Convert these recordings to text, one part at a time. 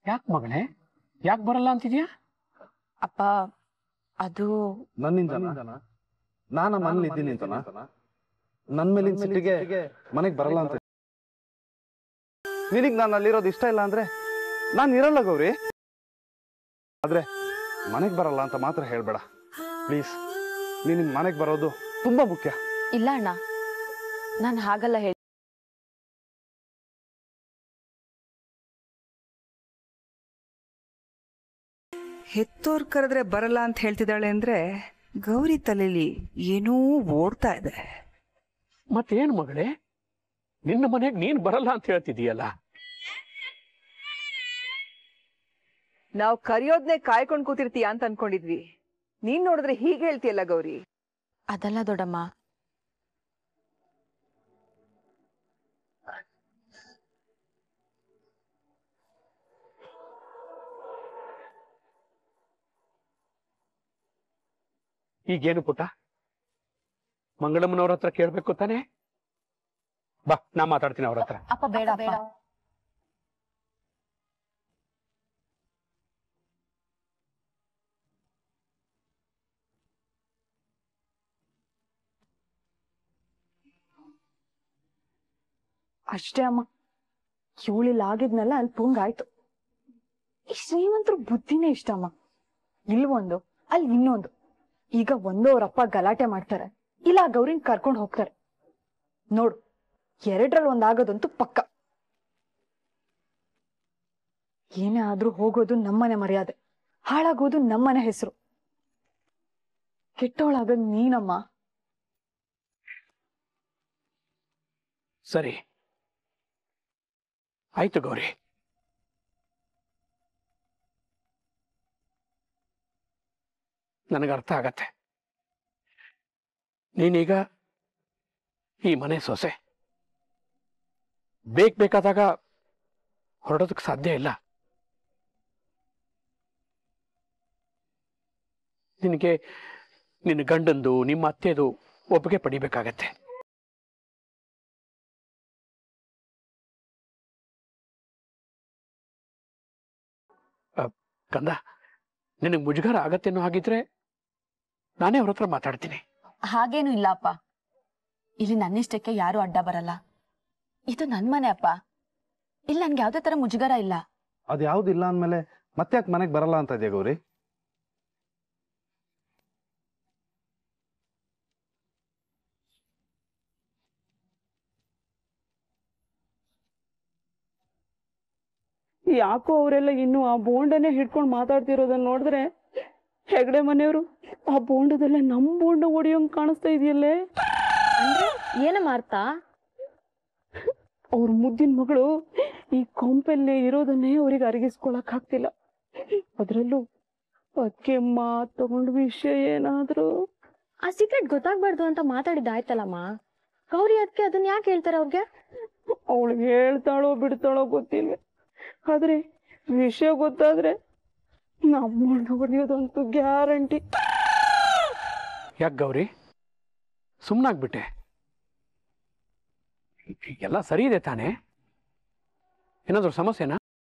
ಯಾಕೆ ಮಗಳೇ ಯಾಕೆ ಬರಲ್ಲ ಅಂತಿದ್ಯಾ ಅಪ್ಪ ಅದು ನನ್ನಿಂದ ನಾನು ಮನೇಲಿ ಇದ್ದೀನಿ ಅಂತನ ನನ್ ಮೇಲಿನ ಸಿಟ್ಟಿಗೆ ಮನೆಗೆ ಬರಲ್ಲ ಅಂತ ನಿನಗ್ ನಾನು ಅಲ್ಲಿರೋದು ಇಷ್ಟ ಇಲ್ಲ ಅಂದ್ರೆ ನಾನು ಇರಲ್ಲ ಗೌರಿ ಆದ್ರೆ ಮನೆಗೆ ಬರಲ್ಲ ಅಂತ ಮಾತ್ರ ಹೇಳ್ಬೇಡ ಪ್ಲೀಸ್ ನೀನ್ ಮನೆಗೆ ಬರೋದು ತುಂಬಾ ಮುಖ್ಯ ಇಲ್ಲ ಅಣ್ಣ ನಾನು ಹಾಗಲ್ಲ ಹೇಳಿ ಹೆತ್ತೋರ್ ಕರೆದ್ರೆ ಬರಲ್ಲ ಅಂತ ಹೇಳ್ತಿದ್ದಾಳೆ ಅಂದ್ರೆ ಗೌರಿ ತಲೆಲಿ ಏನೋ ಓಡ್ತಾ ಇದೆ ಮತ್ತೇನು ಮಗಳೇ ನಿನ್ನ ಮನೆಗೆ ನೀನ್ ಬರಲ್ಲ ಅಂತ ಹೇಳ್ತಿದೀಯಲ್ಲ ನಾವ್ ಕರಿಯೋದ್ನೆ ಕಾಯ್ಕೊಂಡ್ ಕೂತಿರ್ತೀಯ ಅಂತ ಅನ್ಕೊಂಡಿದ್ವಿ ನೀನ್ ನೋಡಿದ್ರೆ ಹೀಗೆ ಹೇಳ್ತೀಯಲ್ಲ ಗೌರಿ ಅದಲ್ಲ ದೊಡ್ಡಮ್ಮ ಈಗೇನು ಪುಟ್ಟ ಮಂಗಳಮ್ಮನವ್ರ ಹತ್ರ ಕೇಳ್ಬೇಕು ತಾನೇ ಬಾ ನಾ ಮಾತಾಡ್ತೀನಿ ಅವ್ರ ಹತ್ರ ಅಪ್ಪ ಬೇಡ ಬೇಡ ಅಷ್ಟೇ ಅಮ್ಮ ಇವಳಿಲ್ ಆಗಿದ್ನಲ್ಲ ಅಲ್ಲಿ ಪುಂಗಾಯ್ತು ಈ ಶ್ರೀಮಂತರು ಬುದ್ಧಿನೇ ಇಷ್ಟ ಅಮ್ಮ ಇಲ್ವೊಂದು ಅಲ್ಲಿ ಇನ್ನೊಂದು ಈಗ ಒಂದು ಅವ್ರಪ್ಪ ಗಲಾಟೆ ಮಾಡ್ತಾರೆ ಇಲ್ಲ ಆ ಗೌರಿನ್ ಕರ್ಕೊಂಡು ಹೋಗ್ತಾರೆ ನೋಡು ಎರಡ್ರಲ್ಲಿ ಒಂದಾಗೋದಂತೂ ಪಕ್ಕ ಏನೇ ಆದ್ರೂ ಹೋಗೋದು ನಮ್ಮನೆ ಮರ್ಯಾದೆ ಹಾಳಾಗೋದು ನಮ್ಮನೆ ಹೆಸರು ಕೆಟ್ಟವಳಾಗೋದು ನೀನಮ್ಮ ಸರಿ ಆಯ್ತು ಗೌರಿ ನನಗೆ ಅರ್ಥ ಆಗತ್ತೆ ನೀನೀಗ ಈ ಮನೆ ಸೊಸೆ ಬೇಕ್ ಬೇಕಾದಾಗ ಹೊರಡೋದಕ್ಕೆ ಸಾಧ್ಯ ಇಲ್ಲ ನಿನಗೆ ನಿನ್ನ ಗಂಡಂದು ನಿಮ್ಮ ಅತ್ತೆದು ಒಪ್ಪಿಗೆ ಪಡಿಬೇಕಾಗತ್ತೆ ಕಂದ ನಿನಗೆ ಮುಜುಗರ ಆಗತ್ತೇನೋ ಹಾಗಿದ್ರೆ ನಾನೇ ಅವ್ರ ಹತ್ರ ಮಾತಾಡ್ತೀನಿ ಹಾಗೇನು ಇಲ್ಲ ಅಪ್ಪ ಇಲ್ಲಿ ನನ್ನಿಷ್ಟಕ್ಕೆ ಯಾರು ಅಡ್ಡ ಬರಲ್ಲ ಇದು ನನ್ ಮನೆ ಅಪ್ಪ ಇಲ್ಲಿ ನನ್ಗೆ ಯಾವ್ದೇ ತರ ಮುಜುಗರ ಇಲ್ಲ ಅದು ಯಾವ್ದಿಲ್ಲ ಅಂದ್ಮೇಲೆ ಮತ್ತೆ ಯಾಕೆ ಮನೆಗೆ ಬರಲ್ಲ ಅಂತ ಇದೆಯಾ ಗೌರಿ ಯಾಕೋ ಅವರೆಲ್ಲ ಇನ್ನು ಆ ಬೋಂಡನೇ ಹಿಡ್ಕೊಂಡು ಮಾತಾಡ್ತಿರೋದನ್ನ ನೋಡಿದ್ರೆ ಹೆಗಡೆ ಮನೆಯವರು ಆ ಬೋಂಡದಲ್ಲೇ ನಮ್ ಬೋಂಡ ಹೊಡಿಯೋಂಗ್ ಕಾಣಿಸ್ತಾ ಇದೆಯಲ್ಲೇ ಏನ ಮಾರ್ತಾ ಅವ್ರ ಮುದ್ದಿನ ಮಗಳು ಈ ಕೊಂಪಲ್ಲಿ ಇರೋದನ್ನೇ ಅವ್ರಿಗೆ ಅರಗಿಸ್ಕೊಳಕ್ ಆಗ್ತಿಲ್ಲ ಅದ್ರಲ್ಲೂ ಅದಕ್ಕೆ ಮಾತ್ ತಗೊಂಡ್ ವಿಷಯ ಏನಾದ್ರು ಆ ಸೀಕ್ರೆಟ್ ಗೊತ್ತಾಗ್ಬಾರ್ದು ಅಂತ ಮಾತಾಡಿದ್ದಾಯ್ತಲ್ಲಮ್ಮ ಗೌರಿ ಅದಕ್ಕೆ ಅದನ್ನ ಯಾಕೆ ಹೇಳ್ತಾರೆ ಅವ್ರಿಗೆ ಅವಳಿಗೆ ಹೇಳ್ತಾಳೋ ಬಿಡ್ತಾಳೋ ಗೊತ್ತಿಲ್ವೇ ಆದ್ರೆ ವಿಷಯ ಗೊತ್ತಾದ್ರೆ ನಮ್ಮಣ್ಣ ಹೊಡೆಯೋದಂತೂ ಗ್ಯಾರಂಟಿ ಯಾಕೆ ಗೌರಿ ಸುಮ್ಮನಾಗ್ಬಿಟ್ಟೆ ಎಲ್ಲ ಸರಿ ಇದೆ ತಾನೇ ಏನಾದರೂ ಸಮಸ್ಯೆನಾ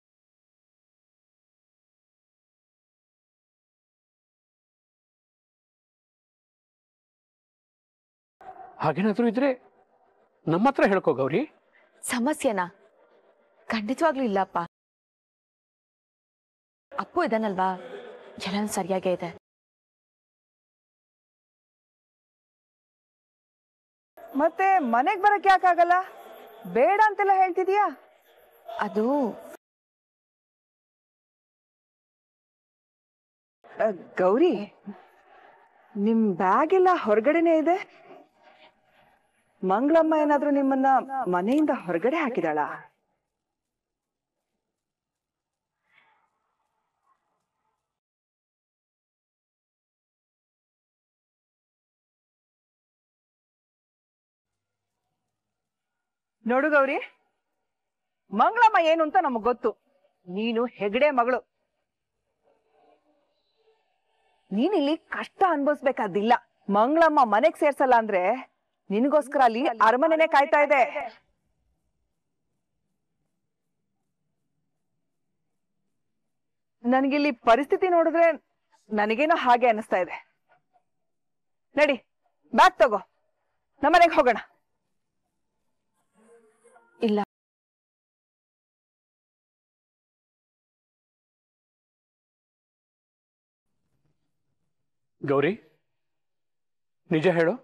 ಹಾಗೇನಾದ್ರೂ ಇದ್ರೆ ನಮ್ಮ ಹತ್ರ ಹೇಳ್ಕೋ ಗೌರಿ ಸಮಸ್ಯೆನಾ ಖಂಡಿತವಾಗ್ಲೂ ಇಲ್ಲಪ್ಪ ಅಪ್ಪು ಇದಾನಲ್ವಾ ಎಲ್ಲ ಸರಿಯಾಗೇ ಇದೆ ಮತ್ತೆ ಮನೆಗ್ ಬರಕ್ ಯಾಕಾಗಲ್ಲ ಬೇಡ ಅಂತೆಲ್ಲ ಹೇಳ್ತಿದ್ಯಾ ಅದು ಅ, ಗೌರಿ ನಿಮ್ ಬ್ಯಾಗ್ ಎಲ್ಲ ಹೊರಗಡೆನೆ ಇದೆ ಮಂಗಳಮ್ಮ ಏನಾದ್ರೂ ನಿಮ್ಮನ್ನ ಮನೆಯಿಂದ ಹೊರಗಡೆ ಹಾಕಿದಾಳ ನೋಡು ಗೌರಿ ಮಂಗಳಮ್ಮ ಏನು ಅಂತ ನಮಗ್ ಗೊತ್ತು ನೀನು ಹೆಗಡೆ ಮಗಳು ನೀನಿಲ್ಲಿ ಕಷ್ಟ ಅನ್ಭವಿಸ್ಬೇಕಾದಿಲ್ಲ ಮಂಗಳಮ್ಮ ಮನೆಗ್ ಸೇರ್ಸಲ್ಲ ಅಂದ್ರೆ ನಿನಗೋಸ್ಕರ ಅಲ್ಲಿ ಅರಮನೆನೆ ಕಾಯ್ತಾ ಇದೆ ನನಗಿಲ್ಲಿ ಪರಿಸ್ಥಿತಿ ನೋಡಿದ್ರೆ ನನಗೇನೋ ಹಾಗೆ ಅನಿಸ್ತಾ ಇದೆ ನಡಿ ಬ್ಯಾಗ್ ತಗೋ ನಮ್ಮನೆಗೆ ಹೋಗೋಣ ಇಲ್ಲ ಗೌರಿ ನಿಜ ಹೇಳು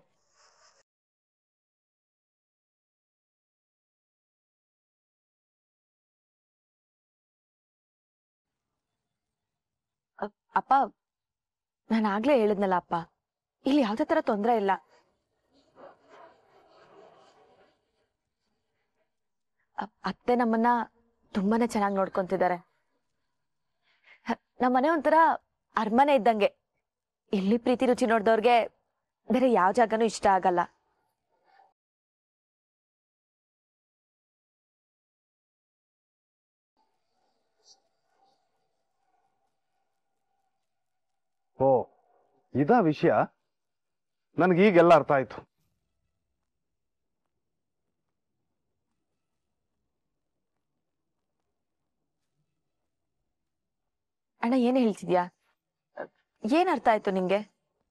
ಅಪ್ಪ ನಾನು ಆಗ್ಲೇ ಹೇಳಿದ್ನಲ್ಲ ಅಪ್ಪ ಇಲ್ಲಿ ಯಾವ್ದೇ ತರ ತೊಂದರೆ ಇಲ್ಲ ಅ- ಅತ್ತೆ ನಮ್ಮನ್ನ ತುಂಬಾನೇ ಚೆನ್ನಾಗಿ ನೋಡ್ಕೊಂತಿದ್ದಾರೆ ಹ, ನಮ್ಮನೆ ಒಂಥರ ಅರಮನೆ ಇದ್ದಂಗೆ ಇಲ್ಲಿ ಪ್ರೀತಿ ರುಚಿ ನೋಡ್ದವ್ರಿಗೆ ಬೇರೆ ಯಾವ ಜಾಗನೂ ಇಷ್ಟ ಆಗಲ್ಲ ಓ ಇದಾ ವಿಷಯ ನನಗೆ ಈಗೆಲ್ಲ ಅರ್ಥ ಆಯ್ತು ಅಣ್ಣ ಏನ್ ಹೇಳ್ತಿದ್ಯಾ ಅ, ಏನ್ ಅರ್ಥ ಆಯ್ತು ನಿಂಗೆ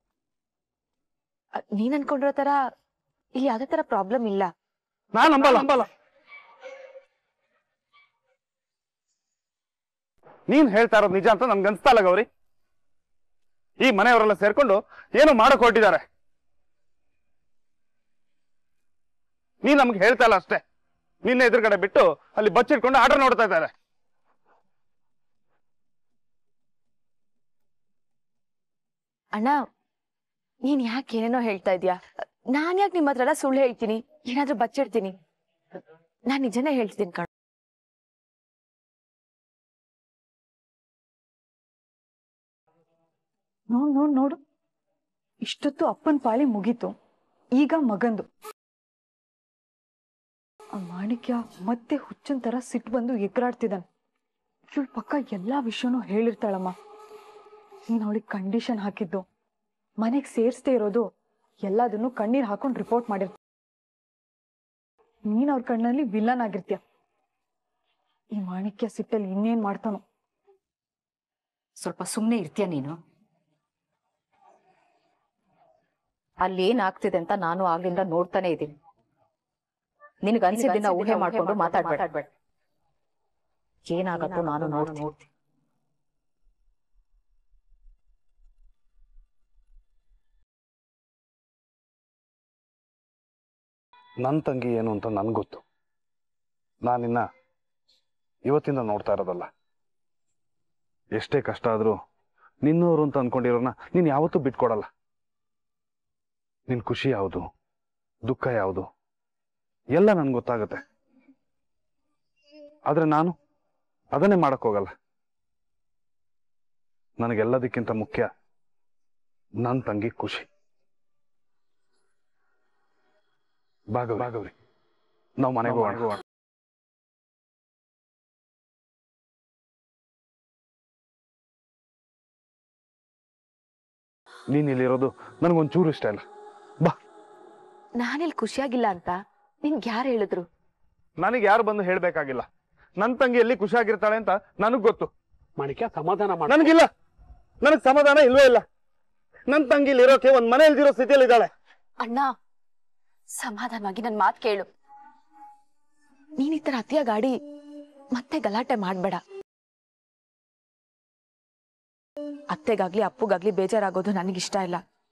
ಅ, ನೀನ್ ಅನ್ಕೊಂಡಿರೋ ತರ ಇಲ್ಲಿ ಯಾವ್ದೇ ತರ ಪ್ರಾಬ್ಲಮ್ ಇಲ್ಲ ನಾನು ನಂಬಲ್ಲ ನಂಬಲ್ಲ ನೀನ್ ಹೇಳ್ತಾ ಇರೋದು ನಿಜ ಅಂತ ನನ್ಗೆ ಅನ್ಸ್ತಾ ಇಲ್ಲ ಗೌರಿ ಈ ಮನೆಯವರೆಲ್ಲ ಸೇರ್ಕೊಂಡು ಏನೋ ಮಾಡಕ್ ಹೊರಟಿದ್ದಾರೆ ನೀನ್ ನಮ್ಗೆ ಹೇಳ್ತಾ ಇಲ್ಲ ಅಷ್ಟೇ ನಿನ್ನ ಎದುರುಗಡೆ ಬಿಟ್ಟು ಅಲ್ಲಿ ಬಚ್ಚಿಟ್ಕೊಂಡು ಆಟ ನೋಡ್ತಾ ಇದ್ದಾರೆ ಅಣ್ಣ ನೀನ್ ಯಾಕೆ ಏನೇನೋ ಹೇಳ್ತಾ ಇದ್ಯಾ ನಾನ್ ಯಾಕೆ ನಿಮ್ಮ ಹತ್ರ ಎಲ್ಲ ಸುಳ್ಳು ಹೇಳ್ತೀನಿ ಏನಾದ್ರೂ ಬಚ್ಚಿಡ್ತೀನಿ ನಾನ್ ನಿಜನೇ ಹೇಳ್ತೀನಿ ಕಣ ನೋಡ್ ನೋಡ್ ನೋಡು ಇಷ್ಟೊತ್ತು ಅಪ್ಪನ ಪಾಳಿ ಮುಗೀತು ಈಗ ಮಗಂದು ಆ ಮಾಣಿಕ್ಯ ಮತ್ತೆ ಹುಚ್ಚನ್ ತರ ಸಿಟ್ಟು ಬಂದು ಎಗರಾಡ್ತಿದ್ದಾನೆ ಇವಳು ಪಕ್ಕ ಎಲ್ಲಾ ವಿಷಯನೂ ಹೇಳಿರ್ತಾಳಮ್ಮ ನೀನ್ ಅವಳಿಗೆ ಕಂಡೀಷನ್ ಹಾಕಿದ್ದು ಮನೆಗ್ ಸೇರ್ಸ್ದೇ ಇರೋದು ಎಲ್ಲದನ್ನು ಕಣ್ಣೀರ್ ಹಾಕೊಂಡ್ ರಿಪೋರ್ಟ್ ಮಾಡಿರ್ತ ನೀನ್ ಅವ್ರ ಕಣ್ಣಲ್ಲಿ ವಿಲ್ಲನ್ ಆಗಿರ್ತೀಯ ಈ ಮಾಣಿಕ್ಯ ಸಿಟ್ಟಲ್ಲಿ ಇನ್ನೇನ್ ಮಾಡ್ತಾನೋ ಸ್ವಲ್ಪ ಸುಮ್ಮನೆ ಇರ್ತೀಯ ನೀನು ಅಲ್ಲಿ ಏನಾಗ್ತಿದೆ ಅಂತ ನಾನು ಆಗ್ಲಿಂದ ನೋಡ್ತಾನೆ ಇದ್ದೀನಿ ನಿನಗೆ ಅನ್ಸಿದ್ದನ್ನ ಊಹೆ ಮಾಡ್ಕೊಂಡು ಮಾತಾಡ್ಬೇಡ ಏನಾಗತ್ತೋ ನಾನು ನೋಡ್ತೀನಿ ನನ್ನ ತಂಗಿ ಏನು ಅಂತ ನನ್ಗೆ ಗೊತ್ತು ನಾನಿನ್ನ ಇವತ್ತಿಂದ ನೋಡ್ತಾ ಇರೋದಲ್ಲ ಎಷ್ಟೇ ಕಷ್ಟ ಆದ್ರೂ ನಿನ್ನವರು ಅಂತ ಅನ್ಕೊಂಡಿರೋನ ನೀನ್ ಯಾವತ್ತೂ ಬಿಟ್ಕೊಡಲ್ಲ ನಿನ್ ಖುಷಿ ಯಾವುದು ದುಃಖ ಯಾವುದು ಎಲ್ಲ ನನ್ಗೆ ಗೊತ್ತಾಗತ್ತೆ ಆದ್ರೆ ನಾನು ಅದನ್ನೇ ಮಾಡಕ್ ಹೋಗಲ್ಲ ನನಗೆಲ್ಲದಕ್ಕಿಂತ ಮುಖ್ಯ ನನ್ನ ತಂಗಿ ಖುಷಿ ಭಾಗವ್ರಿ ಭಾಗವ್ರಿ ನಾವು ಮನೆಗೆ ಹೋಗೋಣ ನೀನ್ ಇಲ್ಲಿರೋದು ನನಗೊಂಚೂರು ಇಷ್ಟ ಇಲ್ಲ ಬಾ ನಾನಿಲ್ಲಿ ಖುಷಿಯಾಗಿಲ್ಲ ಅಂತ ನಿನ್ಗೆ ಯಾರು ಹೇಳಿದ್ರು ನನಗೆ ಯಾರು ಬಂದು ಹೇಳ್ಬೇಕಾಗಿಲ್ಲ ನನ್ನ ತಂಗಿ ಎಲ್ಲಿ ಖುಷಿಯಾಗಿರ್ತಾಳೆ ಅಂತ ನನಗ್ ಗೊತ್ತು ಮಾಣಿಕ್ಯ ಸಮಾಧಾನ ಮಾಡ ನನಗಿಲ್ಲ ನನಗ್ ಸಮಾಧಾನ ಇಲ್ವೇ ಇಲ್ಲ ನನ್ನ ತಂಗಿ ಇಲ್ಲಿರೋಕೆ ಒಂದ್ ಮನೆ ಇಲ್ದಿರೋ ಸ್ಥಿತಿಯಲ್ಲಿ ಇದ್ದಾಳೆ ಅಣ್ಣ ಸಮಾಧಾನವಾಗಿ ನನ್ ಮಾತ್ ಕೇಳು ನೀನ್ ಈ ತರ ಅತಿಯ ಗಾಡಿ ಮತ್ತೆ ಗಲಾಟೆ ಮಾಡ್ಬೇಡ ಅತ್ತೆಗಾಗ್ಲಿ ಅಪ್ಪುಗಾಗ್ಲಿ ಬೇಜಾರಾಗೋದು ನನಗಿಷ್ಟ ಇಲ್ಲ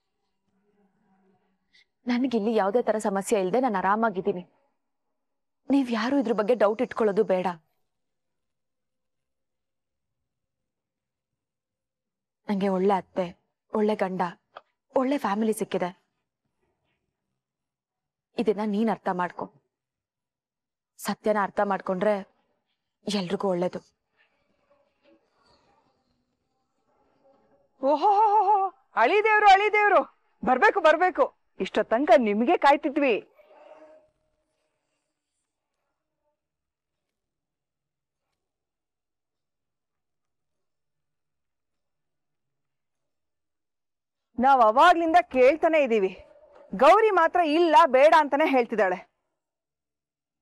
ನನಗಿಲ್ಲಿ ಯಾವುದೇ ತರ ಸಮಸ್ಯೆ ಇಲ್ಲದೆ ನಾನು ಆರಾಮಾಗಿದ್ದೀನಿ ನೀವ್ ಯಾರು ಇದ್ರ ಬಗ್ಗೆ ಡೌಟ್ ಇಟ್ಕೊಳ್ಳೋದು ಬೇಡ ನಂಗೆ ಒಳ್ಳೆ ಅತ್ತೆ ಒಳ್ಳೆ ಗಂಡ ಒಳ್ಳೆ ಫ್ಯಾಮಿಲಿ ಸಿಕ್ಕಿದೆ ಇದನ್ನ ನೀನ್ ಅರ್ಥ ಮಾಡ್ಕೊ ಸತ್ಯನ ಅರ್ಥ ಮಾಡ್ಕೊಂಡ್ರೆ ಎಲ್ರಿಗೂ ಒಳ್ಳೇದು ಓಹೋ ಅಳಿದೇವ್ರು ಅಳಿದೇವ್ರು ಬರ್ಬೇಕು ಬರ್ಬೇಕು ಇಷ್ಟ ತನಕ ನಿಮ್ಗೆ ಕಾಯ್ತಿದ್ವಿ ನಾವ್ ಅವಾಗ್ಲಿಂದ ಕೇಳ್ತಾನೆ ಇದೀವಿ ಗೌರಿ ಮಾತ್ರ ಇಲ್ಲ ಬೇಡ ಅಂತಾನೆ ಹೇಳ್ತಿದ್ದಾಳೆ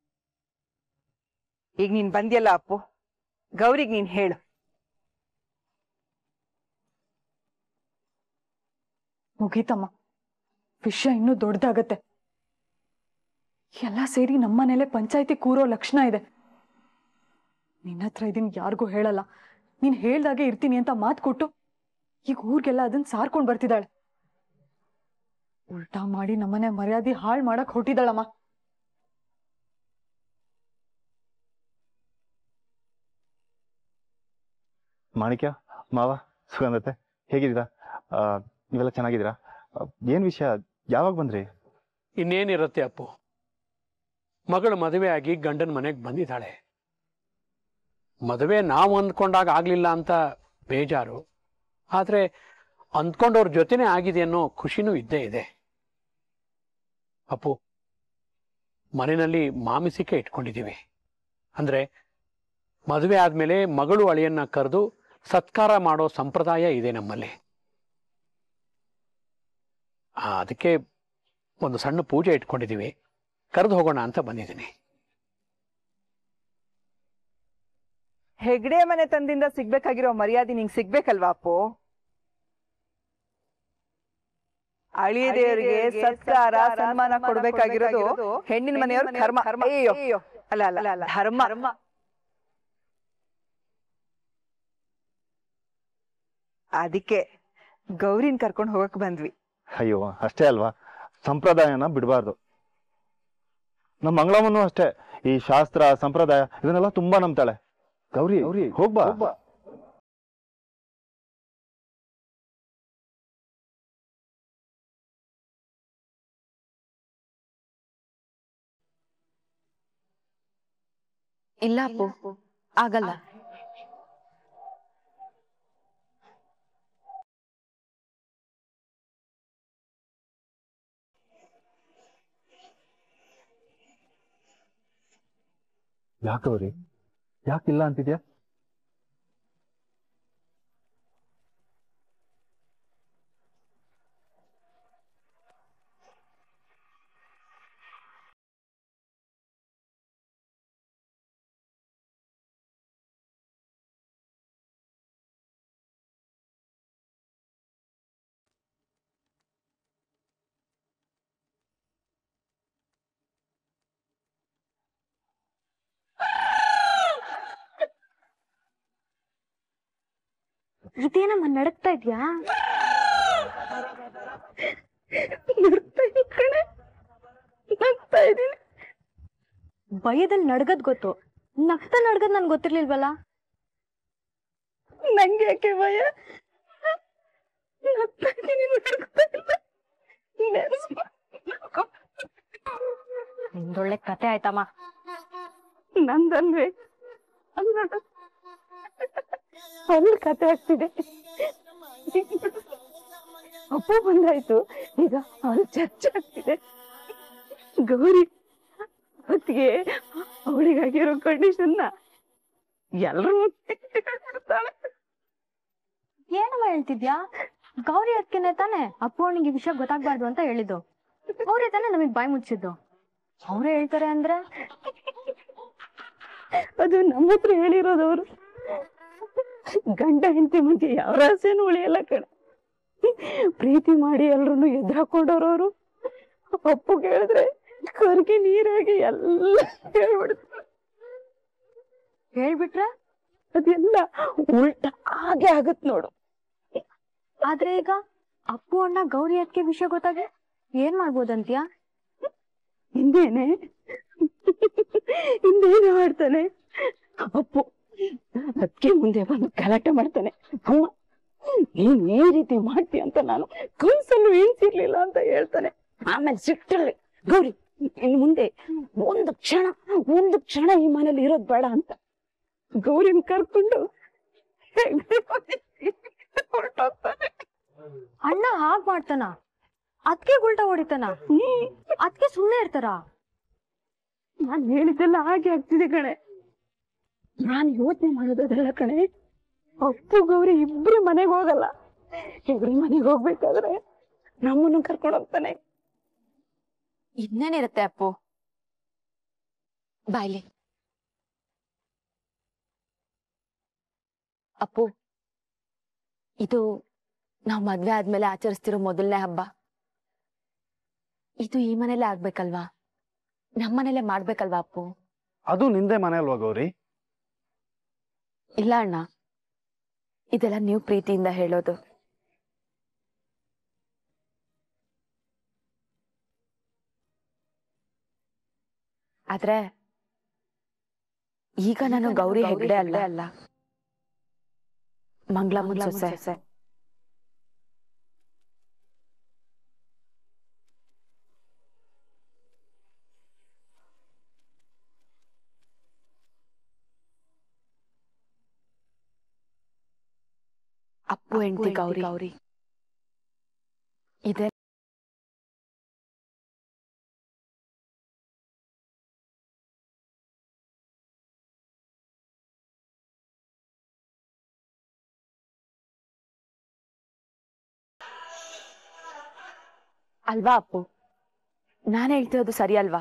ಈಗ ನೀನ್ ಬಂದ್ಯಲ್ಲ ಅಪ್ಪು ಗೌರಿಗ್ ನೀನ್ ಹೇಳು ಮುಗೀತಮ್ಮ ವಿಷಯ ಇನ್ನೂ ದೊಡ್ಡದಾಗತ್ತೆ ಎಲ್ಲ ಸೇರಿ ನಮ್ಮನೇಲೆ ಪಂಚಾಯತಿ ಕೂರೋ ಲಕ್ಷಣ ಇದೆ ನಿನ್ನ ಹತ್ರ ಇದನ್ ಯಾರಿಗೂ ಹೇಳಲ್ಲ ನೀನ್ ಹೇಳ್ದಾಗೆ ಇರ್ತೀನಿ ಅಂತ ಮಾತು ಕೊಟ್ಟು ಈಗ ಊರ್ಗೆಲ್ಲ ಅದನ್ನ ಸಾರ್ಕೊಂಡ್ ಬರ್ತಿದ್ದಾಳೆ ಉಲ್ಟಾ ಮಾಡಿ ನಮ್ಮನೆ ಮರ್ಯಾದೆ ಹಾಳ್ ಮಾಡಕ್ ಹೊಟ್ಟಿದ್ದಾಳಮ್ಮ ಮಾಣಿಕ್ಯ ಮಾವ ಸುಗಂಧತೆ ಹೇಗಿದ್ದೀರಾ ಆ, ನೀವೆಲ್ಲ ಚೆನ್ನಾಗಿದ್ದೀರಾ ಆ, ಏನ್ ವಿಷಯ ಯಾವಾಗ ಬಂದ್ರಿ ಇನ್ನೇನಿರುತ್ತೆ ಅಪ್ಪು ಮಗಳು ಮದುವೆ ಆಗಿ ಗಂಡನ ಮನೆಗೆ ಬಂದಿದ್ದಾಳೆ ಮದುವೆ ನಾವು ಅಂದ್ಕೊಂಡಾಗ ಆಗ್ಲಿಲ್ಲ ಅಂತ ಬೇಜಾರು ಆದ್ರೆ ಅಂದ್ಕೊಂಡವ್ರ ಜೊತೆನೇ ಆಗಿದೆ ಅನ್ನೋ ಖುಷಿನೂ ಇದ್ದೇ ಇದೆ ಅಪ್ಪು ಮನೆಯಲ್ಲಿ ಮಾಮಿಸಿಕೆ ಇಟ್ಕೊಂಡಿದ್ದೀವಿ ಅಂದ್ರೆ ಮದುವೆ ಆದ್ಮೇಲೆ ಮಗಳು ಅಳಿಯನ್ನ ಕರೆದು ಸತ್ಕಾರ ಮಾಡೋ ಸಂಪ್ರದಾಯ ಇದೆ ನಮ್ಮಲ್ಲಿ ಆ, ಅದಕ್ಕೆ ಒಂದು ಸಣ್ಣ ಪೂಜೆ ಇಟ್ಕೊಂಡಿದ್ದೀವಿ ಕರೆದು ಹೋಗೋಣ ಅಂತ ಬಂದಿದ್ದೀನಿ ಹೆಗ್ಡೆ ಮನೆ ತಂದಿಂದ ಸಿಗ್ಬೇಕಾಗಿರೋ ಮರ್ಯಾದೆ ನಿಂಗೆ ಸಿಗ್ಬೇಕಲ್ವಾ ಅಪ್ಪು ಅಳಿಯ ದೇವರಿಗೆ ಸತ್ಕಾರ ಸನ್ಮಾನ ಕೊಡ್ಬೇಕಾಗಿರೋದು ಹೆಣ್ಣಿನ ಮನೆಯವ್ರ ಕರ್ಮ ಅಯ್ಯೋ ಅಲ್ಲ ಅಲ್ಲ ಅಲ್ಲ ಧರ್ಮ ಅದಕ್ಕೆ ಗೌರಿನ್ ಕರ್ಕೊಂಡು ಹೋಗಕ್ ಬಂದ್ವಿ ಅಯ್ಯೋ ಅಷ್ಟೇ ಅಲ್ವಾ ಸಂಪ್ರದಾಯನ ಬಿಡಬಾರ್ದು ನಮ್ಮ ಮಂಗಳಮ್ಮನೂ ಅಷ್ಟೇ ಈ ಶಾಸ್ತ್ರ ಸಂಪ್ರದಾಯ ಇದನ್ನೆಲ್ಲ ತುಂಬಾ ನಂಬ್ತಾಳೆ ಗೌರಿ ಗೌರಿ ಹೋಗ್ಬಾ ಇಲ್ಲ ಅಪ್ಪು ಆಗಲ್ಲ ಯಾಕೆ ಗೌರಿ ಯಾಕಿಲ್ಲ ಅಂತಿದ್ಯಾ ಇದೇನಮ್ಮ ನಡಕ್ತಾ ಇದ್ಯಾ ಭಯದಲ್ಲಿ ನಡ್ಗದ್ ಗೊತ್ತು ನಗ್ತಾ ನಡ್ಗದ್ ನನ್ಗೆ ಗೊತ್ತಿರ್ಲಿಲ್ವಲ್ಲ ನಂಗೆ ಯಾಕೆ ಭಯ ನಗ್ತಾ ಇದೀನಿ, ನಡ್ಗ್ತಾ ಇಲ್ಲ. ನಿಮ್ದೊಳ್ಳೆ ಕತೆ ಆಯ್ತಮ್ಮ ನಂದಲ್ವೇ ಅಲ್ಲಿ ಕತೆ ಆಗ್ತಿದೆ ಅಪ್ಪ ಬಂದಾಯ್ತು ಈಗ ಅಲ್ಲಿ ಚರ್ಚೆ ಆಗ್ತಿದೆ ಗೌರಿ ಹೊತ್ತಿಗೆ ಅವಳಿಗಾಗಿರೋ ಕಂಡೀಷನ್ನ ಎಲ್ರು ಏನಮ್ಮ ಹೇಳ್ತಿದ್ಯಾ ಗೌರಿ ಅದಕ್ಕೆನೆ ತಾನೆ ಅಪ್ಪು ಅವನಿಗೆ ವಿಷಯ ಗೊತ್ತಾಗ್ಬಾರ್ದು ಅಂತ ಹೇಳಿದ್ದು ಅವ್ರೇ ತಾನೆ ನಮಗ್ ಬಾಯಿ ಮುಚ್ಚಿದ್ದು ಅವ್ರೇ ಹೇಳ್ತಾರೆ ಅಂದ್ರೆ ಅದು ನಮ್ಮ ಹತ್ರ ಹೇಳಿರೋದವ್ರು ಗಂಡ ಹೆಂಡತಿ ಮಧ್ಯೆ ಯಾವ ರಹಸ್ಯನೂ ಉಳಿಯಲ್ಲ ಕಣ ಪ್ರೀತಿ ಮಾಡಿ ಎಲ್ರು ಎದುರಾಕೊಂಡವ್ರು ಅವರು ಅಪ್ಪು ಕೇಳಿದ್ರೆ ಕರ್ಗಿ ನೀರಾಗಿ ಎಲ್ಲ ಹೇಳ್ಬಿಡ್ತಾರೆ ಹೇಳ್ಬಿಟ್ರೆ ಅದೆಲ್ಲ ಉಲ್ಟ ಹಾಗೆ ಆಗತ್ ನೋಡು ಆದ್ರೆ ಈಗ ಅಪ್ಪು ಅಣ್ಣ ಗೌರಿ ಅದಕ್ಕೆ ವಿಷಯ ಗೊತ್ತಾಗಿ ಏನ್ ಮಾಡ್ಬೋದಂತ್ಯಾ ಹಿಂದೇನೆ ಹಿಂದೇನೆ ಮಾಡ್ತಾನೆ ಅಪ್ಪು ಅದಕ್ಕೆ ಮುಂದೆ ಬಂದು ಗಲಾಟೆ ಮಾಡ್ತಾನೆ ಅಮ್ಮ ನೀನ್ ಈ ರೀತಿ ಮಾಡ್ತೀಯ ಅಂತ ನಾನು ಕನ್ಸಲ್ಲೂ ಎಣಿಸಿರ್ಲಿಲ್ಲ ಅಂತ ಹೇಳ್ತಾನೆ ಆಮೇಲೆ ಸಿಟ್ಟಲ್ಲಿ ಗೌರಿ ಇನ್ ಮುಂದೆ ಒಂದು ಕ್ಷಣ ಒಂದು ಕ್ಷಣ ಈ ಮನೇಲಿ ಇರೋದ್ ಬೇಡ ಅಂತ ಗೌರಿನ ಕರ್ಕೊಂಡು ಹೊರ್ಟೋಗ್ತಾನೆ. ಅಣ್ಣ ಹಾಗ್ ಮಾಡ್ತಾನ ಅದಕ್ಕೆ ಉಲ್ಟಾ ಹೊಡಿತಾನ ಅದಕ್ಕೆ ಸುಮ್ಮನೆ ಇರ್ತಾರ ನಾನ್ ಹೇಳಿದ್ದೆಲ್ಲ ಹಾಗೆ ಆಗ್ತಿದೆ ಕಣೆ ನಾನ್ ಯೋಚನೆ ಮಾಡೋದಲ್ಲ ಕಣೆ ಅಪ್ಪು ಗೌರಿ ಇಬ್ರು ಮನೆಗೆ ಹೋಗಲ್ಲ ಹೆಗ್ರಿ ಮನೆಗೆ ಹೋಗ್ಬೇಕಾದ್ರೆ ನಮ್ಮನ್ನು ಕರ್ಕೊಂಡು ಹೋಗ್ತಾನೆ ಇನ್ನೇನಿರುತ್ತೆ ಅಪ್ಪು ಬಾಯ್ಲಿ ಅಪ್ಪು ಇದು ನಾವು ಮದ್ವೆ ಆದ್ಮೇಲೆ ಆಚರಿಸ್ತಿರೋ ಮೊದಲನೇ ಹಬ್ಬ ಇದು ಈ ಮನೇಲೆ ಆಗ್ಬೇಕಲ್ವಾ ನಮ್ಮನೇಲೆ ಮಾಡ್ಬೇಕಲ್ವಾ ಅಪ್ಪು ಅದು ನಿಂದೆ ಮನೆ ಅಲ್ವಾ ಗೌರಿ ಇಲ್ಲ ಅಣ್ಣ ಇದೆಲ್ಲ ನೀವು ಪ್ರೀತಿಯಿಂದ ಹೇಳೋದು ಆದ್ರೆ ಈಗ ನಾನು ಗೌರಿ ಹೆಗ್ಡೆ ಅಲ್ಲ ಅಲ್ಲ ಮಂಗ್ಲಮ್ಮನ್ ಸೊಸೆ ಅಪ್ಪು ಹೆಂಡತಿ ಗೌರಿ ಗೌರಿ ಇದೆ ಅಲ್ವಾ ಅಪ್ಪು ನಾನು ಹೇಳ್ತಿರೋದು ಸರಿ ಅಲ್ವಾ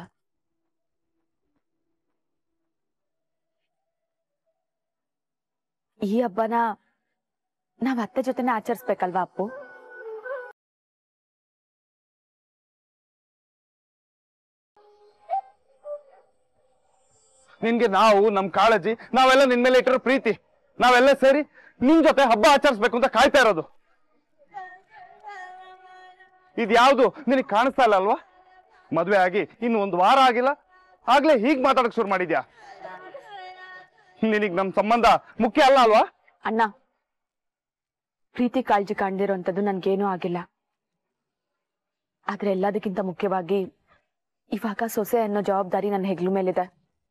ಈ ಹಬ್ಬನ ನಾವ್ ಅತ್ತೆ ಜೊತೆನೆ ಆಚರಿಸ್ಬೇಕಲ್ವಾ ಅಪ್ಪು ನಿನ್ಗೆ ನಾವು ನಮ್ ಕಾಳಜಿ ನಾವೆಲ್ಲ ನಿನ್ ಮೇಲೆ ಇಟ್ಟಿರೋ ಪ್ರೀತಿ ನಾವೆಲ್ಲ ಸೇರಿ ನಿನ್ ಜೊತೆ ಹಬ್ಬ ಆಚರಿಸ್ಬೇಕು ಅಂತ ಕಾಯ್ತಾ ಇರೋದು ಇದ್ಯಾವ್ದು ನಿನಗೆ ಕಾಣಿಸ್ತಾ ಇಲ್ಲ ಅಲ್ವಾ ಮದ್ವೆ ಆಗಿ ಇನ್ನು ಒಂದು ವಾರ ಆಗಿಲ್ಲ ಆಗ್ಲೇ ಹೀಗ್ ಮಾತಾಡಕ್ ಶುರು ಮಾಡಿದ್ಯಾ ನಿನಗ್ ನಮ್ ಸಂಬಂಧ ಮುಖ್ಯ ಅಲ್ಲ ಅಲ್ವಾ ಅಣ್ಣ ಪ್ರೀತಿ ಕಾಳಜಿ ಕಾಣ್ದಿರೋಂಥದ್ದು ನನ್ಗೇನೂ ಆಗಿಲ್ಲ ಆದ್ರೆ ಎಲ್ಲದಕ್ಕಿಂತ ಮುಖ್ಯವಾಗಿ ಇವಾಗ ಸೊಸೆ ಅನ್ನೋ ಜವಾಬ್ದಾರಿ ನನ್ನ ಹೆಗ್ಲು ಮೇಲಿದೆ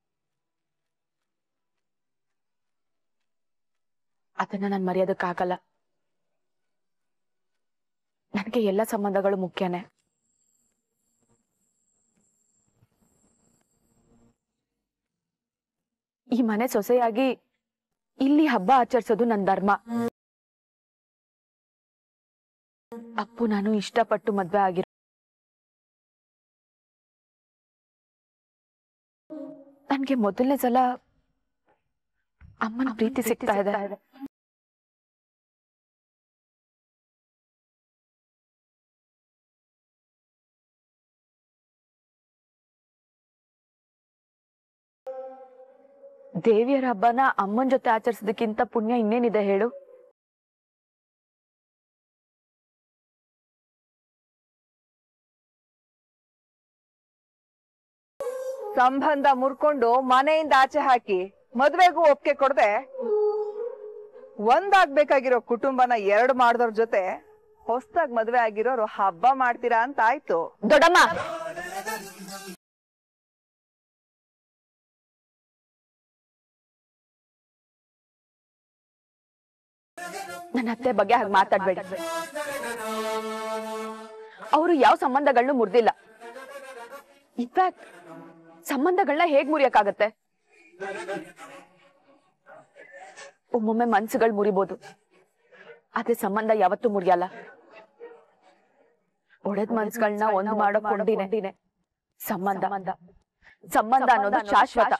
ಅದನ್ನ ನಾನು ಮರೆಯೋದಕ್ಕಾಗಲ್ಲ ನನಗೆ ಎಲ್ಲ ಸಂಬಂಧಗಳು ಮುಖ್ಯನೇ ಈ ಮನೆ ಸೊಸೆಯಾಗಿ ಇಲ್ಲಿ ಹಬ್ಬ ಆಚರಿಸೋದು ನನ್ನ ಧರ್ಮ ಅಪ್ಪು ನಾನು ಇಷ್ಟಪಟ್ಟು ಮದ್ವೆ ಆಗಿರೋ ನನ್ಗೆ ಮೊದಲನೇ ಸಲ ಅಮ್ಮನ ಪ್ರೀತಿ ಸಿಗ್ತಾ ಇದೆ ದೇವಿಯರ ಹಬ್ಬನ ಅಮ್ಮನ ಜೊತೆ ಆಚರಿಸೋದಕ್ಕಿಂತ ಪುಣ್ಯ ಇನ್ನೇನಿದೆ ಹೇಳು ಸಂಬಂಧ ಮುರ್ಕೊಂಡು ಮನೆಯಿಂದ ಆಚೆ ಹಾಕಿ ಮದ್ವೆಗೂ ಒಪ್ಪಿಗೆ ಕೊಡದೆ ಒಂದಾಗ್ಬೇಕಾಗಿರೋ ಕುಟುಂಬನ ಎರಡು ಮಾಡ್ದವ್ರ ಜೊತೆ ಹೊಸ್ದಾಗ್ ಮದ್ವೆ ಆಗಿರೋರು ಹಬ್ಬ ಮಾಡ್ತೀರಾ ಅಂತ ಆಯ್ತು ದೊಡ್ಡಮ್ಮ ನನ್ನ ಅತ್ತೆ ಬಗ್ಗೆ ಹಾಗೆ ಮಾತಾಡ್ಬೇಡಿ ಅವರು ಯಾವ ಸಂಬಂಧಗಳನ್ನೂ ಮುರಿದಿಲ್ಲ ಇನ್ಫ್ಯಾಕ್ಟ್ ಸಂಬಂಧಗಳನ್ನ ಹೇಗ್ ಮುರಿಯಕ್ಕಾಗತ್ತೆ ಒಮ್ಮೊಮ್ಮೆ ಮನ್ಸುಗಳು ಮುರಿಬೋದು ಆದ್ರೆ ಸಂಬಂಧ ಯಾವತ್ತೂ ಮುರಿಯಲ್ಲ ಒಡೆದ್ ಮನ್ಸುಗಳನ್ನ ಒಂದು ಮಾಡೋ ಕೊಂಡಿನೇ ಸಂಬಂಧ ಸಂಬಂಧ ಅನ್ನೋದು ಶಾಶ್ವತ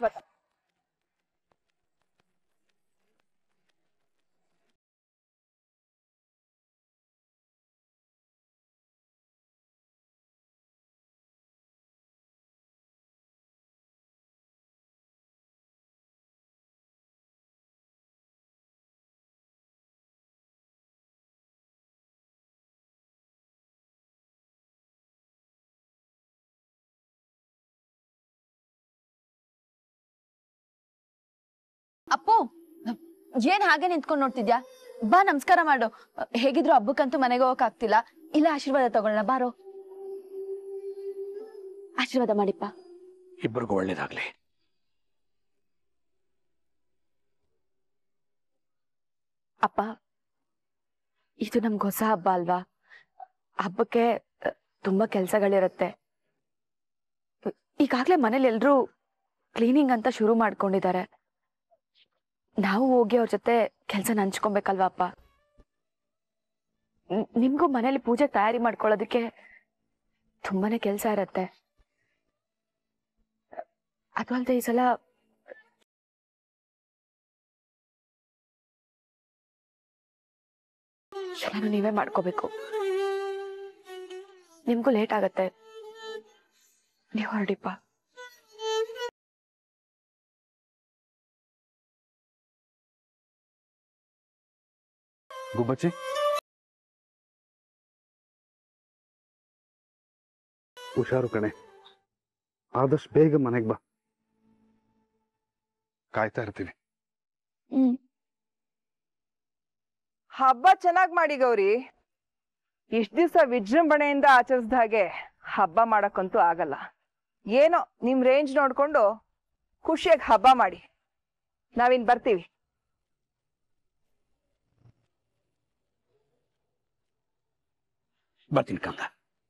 ಅಪ್ಪು ಏನ್ ಹಾಗೆ ನಿಂತ್ಕೊಂಡ್ ನೋಡ್ತಿದ್ಯಾ ಬಾ ನಮಸ್ಕಾರ ಮಾಡು ಹೇಗಿದ್ರು ಹಬ್ಬಕ್ಕಂತೂ ಮನೆಗೆ ಹೋಗಕ್ ಆಗ್ತಿಲ್ಲ ಇಲ್ಲ ಆಶೀರ್ವಾದ ತಗೊಳ್ಳೋಣ ಬಾರೋ ಆಶೀರ್ವಾದ ಮಾಡಿಪ್ಪ ಇಬ್ಬರಿಗೂ ಒಳ್ಳೇದಾಗ್ಲಿ ಅಪ್ಪ ಇದು ನಮ್ಗೆ ಹೊಸ ಹಬ್ಬ ಅಲ್ವಾ ಹಬ್ಬಕ್ಕೆ ಅ, ತುಂಬಾ ಕೆಲ್ಸಗಳಿರತ್ತೆ ಈಗಾಗ್ಲೇ ಮನೇಲಿ ಎಲ್ರೂ ಕ್ಲೀನಿಂಗ್ ಅಂತ ಶುರು ಮಾಡ್ಕೊಂಡಿದ್ದಾರೆ ನಾವು ಹೋಗಿ ಅವ್ರ ಜೊತೆ ಕೆಲ್ಸ ಹಂಚ್ಕೊಬೇಕಲ್ವಾ ಅಪ್ಪ ನ್- ನಿಮ್ಗೂ ಮನೇಲಿ ಪೂಜೆ ತಯಾರಿ ಮಾಡ್ಕೊಳ್ಳೋದಕ್ಕೆ ತುಂಬಾನೇ ಕೆಲ್ಸ ಇರತ್ತೆ ಅದು ಅಲ್ದೆ ಈ ಸಲ ಎಲ್ಲಾನು ನೀವೇ ಮಾಡ್ಕೋಬೇಕು ನಿಮ್ಗೂ ಲೇಟ್ ಆಗತ್ತೆ ನೀವು ಹೊರಡಿಪ್ಪ ಗುಬ್ಬಚ್ಚಿ ಹುಷಾರು ಕಣೆ ಆದಷ್ಟು ಬೇಗ ಮನೆಗೆ ಬಾ ಕಾಯ್ತಾ ಇರ್ತೀವಿ ಹ್ಮ್ ಹಬ್ಬ ಚೆನ್ನಾಗ್ ಮಾಡಿ ಗೌರಿ ಇಷ್ಟ ದಿವಸ ವಿಜೃಂಭಣೆಯಿಂದ ಆಚರಿಸ್ದ ಹಾಗೆ ಹಬ್ಬ ಮಾಡಕ್ಕಂತೂ ಆಗಲ್ಲ ಏನೋ ನಿಮ್ ರೇಂಜ್ ನೋಡ್ಕೊಂಡು ಖುಷಿಯಾಗಿ ಹಬ್ಬ ಮಾಡಿ ನಾವಿನ್ ಬರ್ತೀವಿ ಬರ್ತೀನಿ ಕಂದ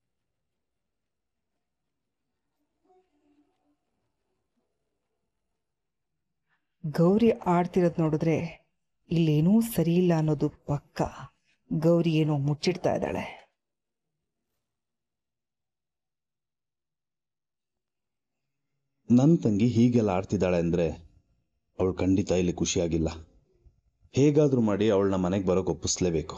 ಗೌರಿ ಆಡ್ತಿರೋದ್ ನೋಡಿದ್ರೆ ಇಲ್ಲೇನೂ ಸರಿ ಇಲ್ಲ ಅನ್ನೋದು ಪಕ್ಕ ಗೌರಿ ಏನೋ ಮುಚ್ಚಿಡ್ತಾ ಇದ್ದಾಳೆ ನನ್ನ ತಂಗಿ ಹೀಗೆಲ್ಲ ಆಡ್ತಿದ್ದಾಳೆ ಅಂದರೆ ಅವಳು ಖಂಡಿತ ಇಲ್ಲಿ ಖುಷಿಯಾಗಿಲ್ಲ ಹೇಗಾದರೂ ಮಾಡಿ ಅವಳನ್ನ ಮನೆಗೆ ಬರೋಕೆ ಒಪ್ಪಿಸ್ಲೇಬೇಕು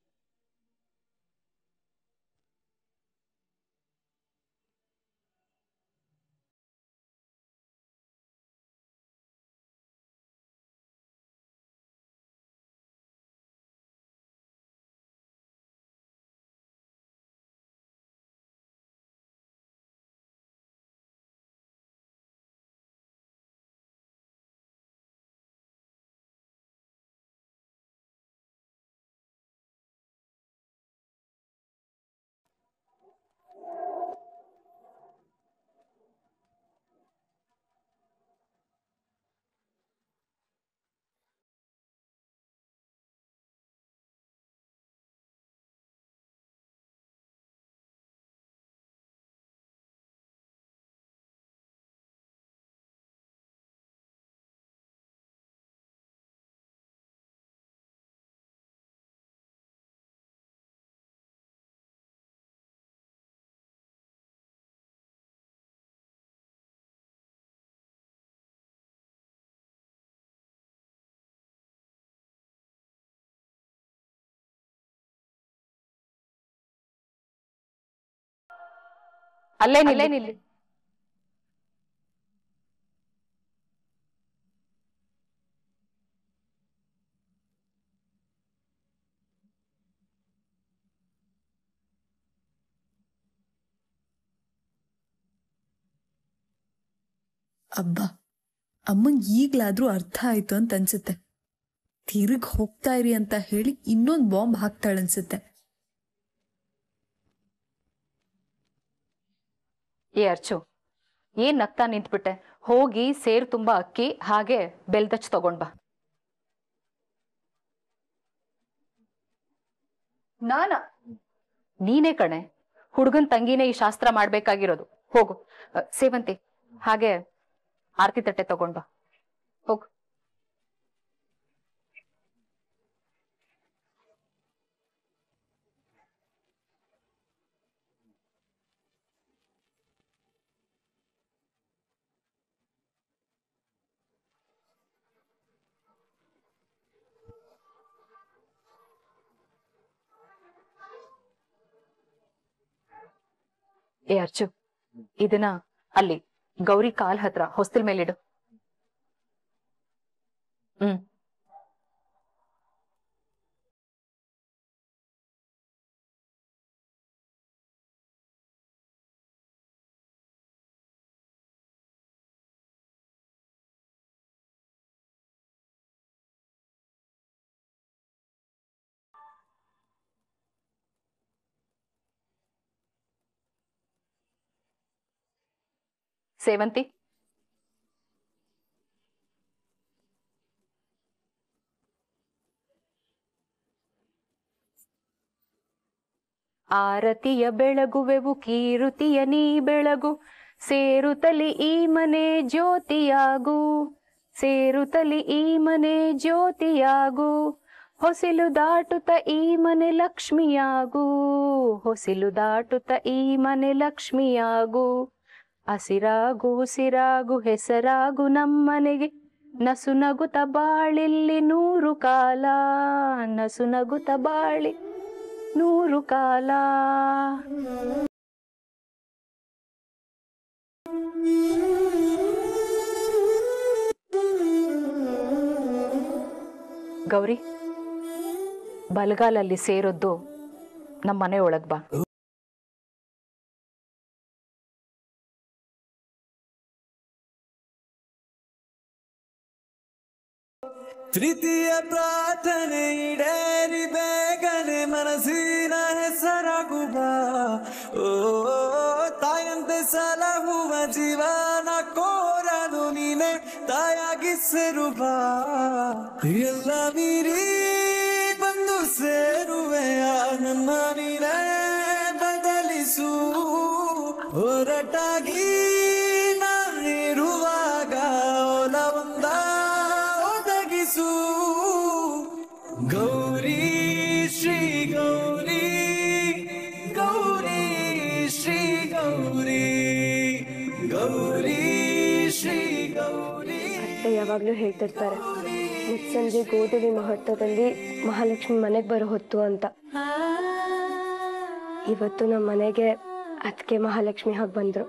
ಅಲ್ಲೇ ನಿಲ್ಲೇ ನಿಲ್ಲಿ ಅಬ್ಬ ಅಮ್ಮಂಗ್ ಈಗ್ಲಾದ್ರೂ ಅರ್ಥ ಆಯ್ತು ಅಂತ ಅನ್ಸುತ್ತೆ ತಿರುಗ್ ಹೋಗ್ತಾ ಇರಿ ಅಂತ ಹೇಳಿ ಇನ್ನೊಂದ್ ಬಾಂಬ್ ಹಾಕ್ತಾಳನ್ಸುತ್ತೆ ಏ ಅರ್ಚು ಏನ್ ನಗ್ತಾ ನಿಂತ್ಬಿಟ್ಟೆ ಹೋಗಿ ಸೇರ್ ತುಂಬಾ ಅಕ್ಕಿ ಹಾಗೆ ಬೆಲ್ದಚ್ ತಗೊಂಡ್ ಬಾ ನಾನ ನೀನೇ ಕಣೆ ಹುಡುಗನ್ ತಂಗಿನೇ ಈ ಶಾಸ್ತ್ರ ಮಾಡ್ಬೇಕಾಗಿರೋದು ಹೋಗು ಅ, ಸೇವಂತಿ ಹಾಗೆ ಆರ್ತಿ ತಟ್ಟೆ ತಗೊಂಡ್ ಬಾ ಹೋಗು ಏ ಅರ್ಚು ಇದನ್ನ ಅಲ್ಲಿ ಗೌರಿ ಕಾಲ್ ಹತ್ರ ಹೊಸ್ತಿಲ್ ಮೇಲಿಡು ಹ್ಮ್ ಸೇವಂತಿ ಆರತಿಯ ಬೆಳಗುವೆವು ಕೀರುತಿಯ ನೀ ಬೆಳಗು ಸೇರುತ್ತಲಿ ಈ ಮನೆ ಜ್ಯೋತಿಯಾಗು ಸೇರುತ್ತಲಿ ಈ ಮನೆ ಜ್ಯೋತಿಯಾಗು ಹೊಸಿಲು ದಾಟುತ್ತ ಈ ಮನೆ ಲಕ್ಷ್ಮಿಯಾಗು ಹೊಸಿಲು ದಾಟುತ್ತ ಈ ಮನೆ ಲಕ್ಷ್ಮಿಯಾಗು ಹಸಿರಾಗು ಉಸಿರಾಗು ಹೆಸರಾಗು ನಮ್ಮನೆಗೆ ನಸು ನಗುತ್ತ ಬಾಳಿಲ್ಲಿ ನೂರು ಕಾಲ ನಸು ನಗುತ್ತ ಬಾಳಿ ನೂರು ಕಾಲ ಗೌರಿ ಬಲಗಾಲಲ್ಲಿ ಸೇರೊದ್ದು ನಮ್ಮ ಮನೆ ಒಳಗ್ ಬಾ ತೃತೀಯ ಪ್ರಾರ್ಥನೆ ಈಡೇರಿ ಬೇಗನೆ ಮನಸ್ಸಿನ ಹೆಸರಾಗುವ ಓ ತಾಯಂತೆ ಸಲಹುವ ಜೀವನ ಕೋರಲು ನೀನೆ ತಾಯಾಗಿ ಸೇರುವ ಎಲ್ಲ ಮೀರಿ ಬಂದು ಸೇರುವೆಯ ನನ್ನ ನೀನೇ ಬದಲಿಸು ಹೊರಟಾಗಿ ನಾನಿರುವಾಗ ಒಲವೊಂದ ಒದಗಿಸು ಗೌರಿ ಶ್ರೀ ಗೌರಿ ಗೌರಿ ಶ್ರೀ ಗೌರಿ ಗೌರಿ ಶ್ರೀ ಗೌರಿ ಅತ್ತೆ ಯಾವಾಗ್ಲೂ ಹೇಳ್ತಿರ್ತಾರೆ ಸಂಜೆ ಗೋಧೂಳಿ ಮುಹೂರ್ತದಲ್ಲಿ ಮಹಾಲಕ್ಷ್ಮಿ ಮನೆಗೆ ಬರೋ ಹೊತ್ತು ಅಂತ ಇವತ್ತು ನಮ್ಮ ಮನೆಗೆ ಅದಕ್ಕೆ ಮಹಾಲಕ್ಷ್ಮಿ ಹಾಗೆ ಬಂದ್ರು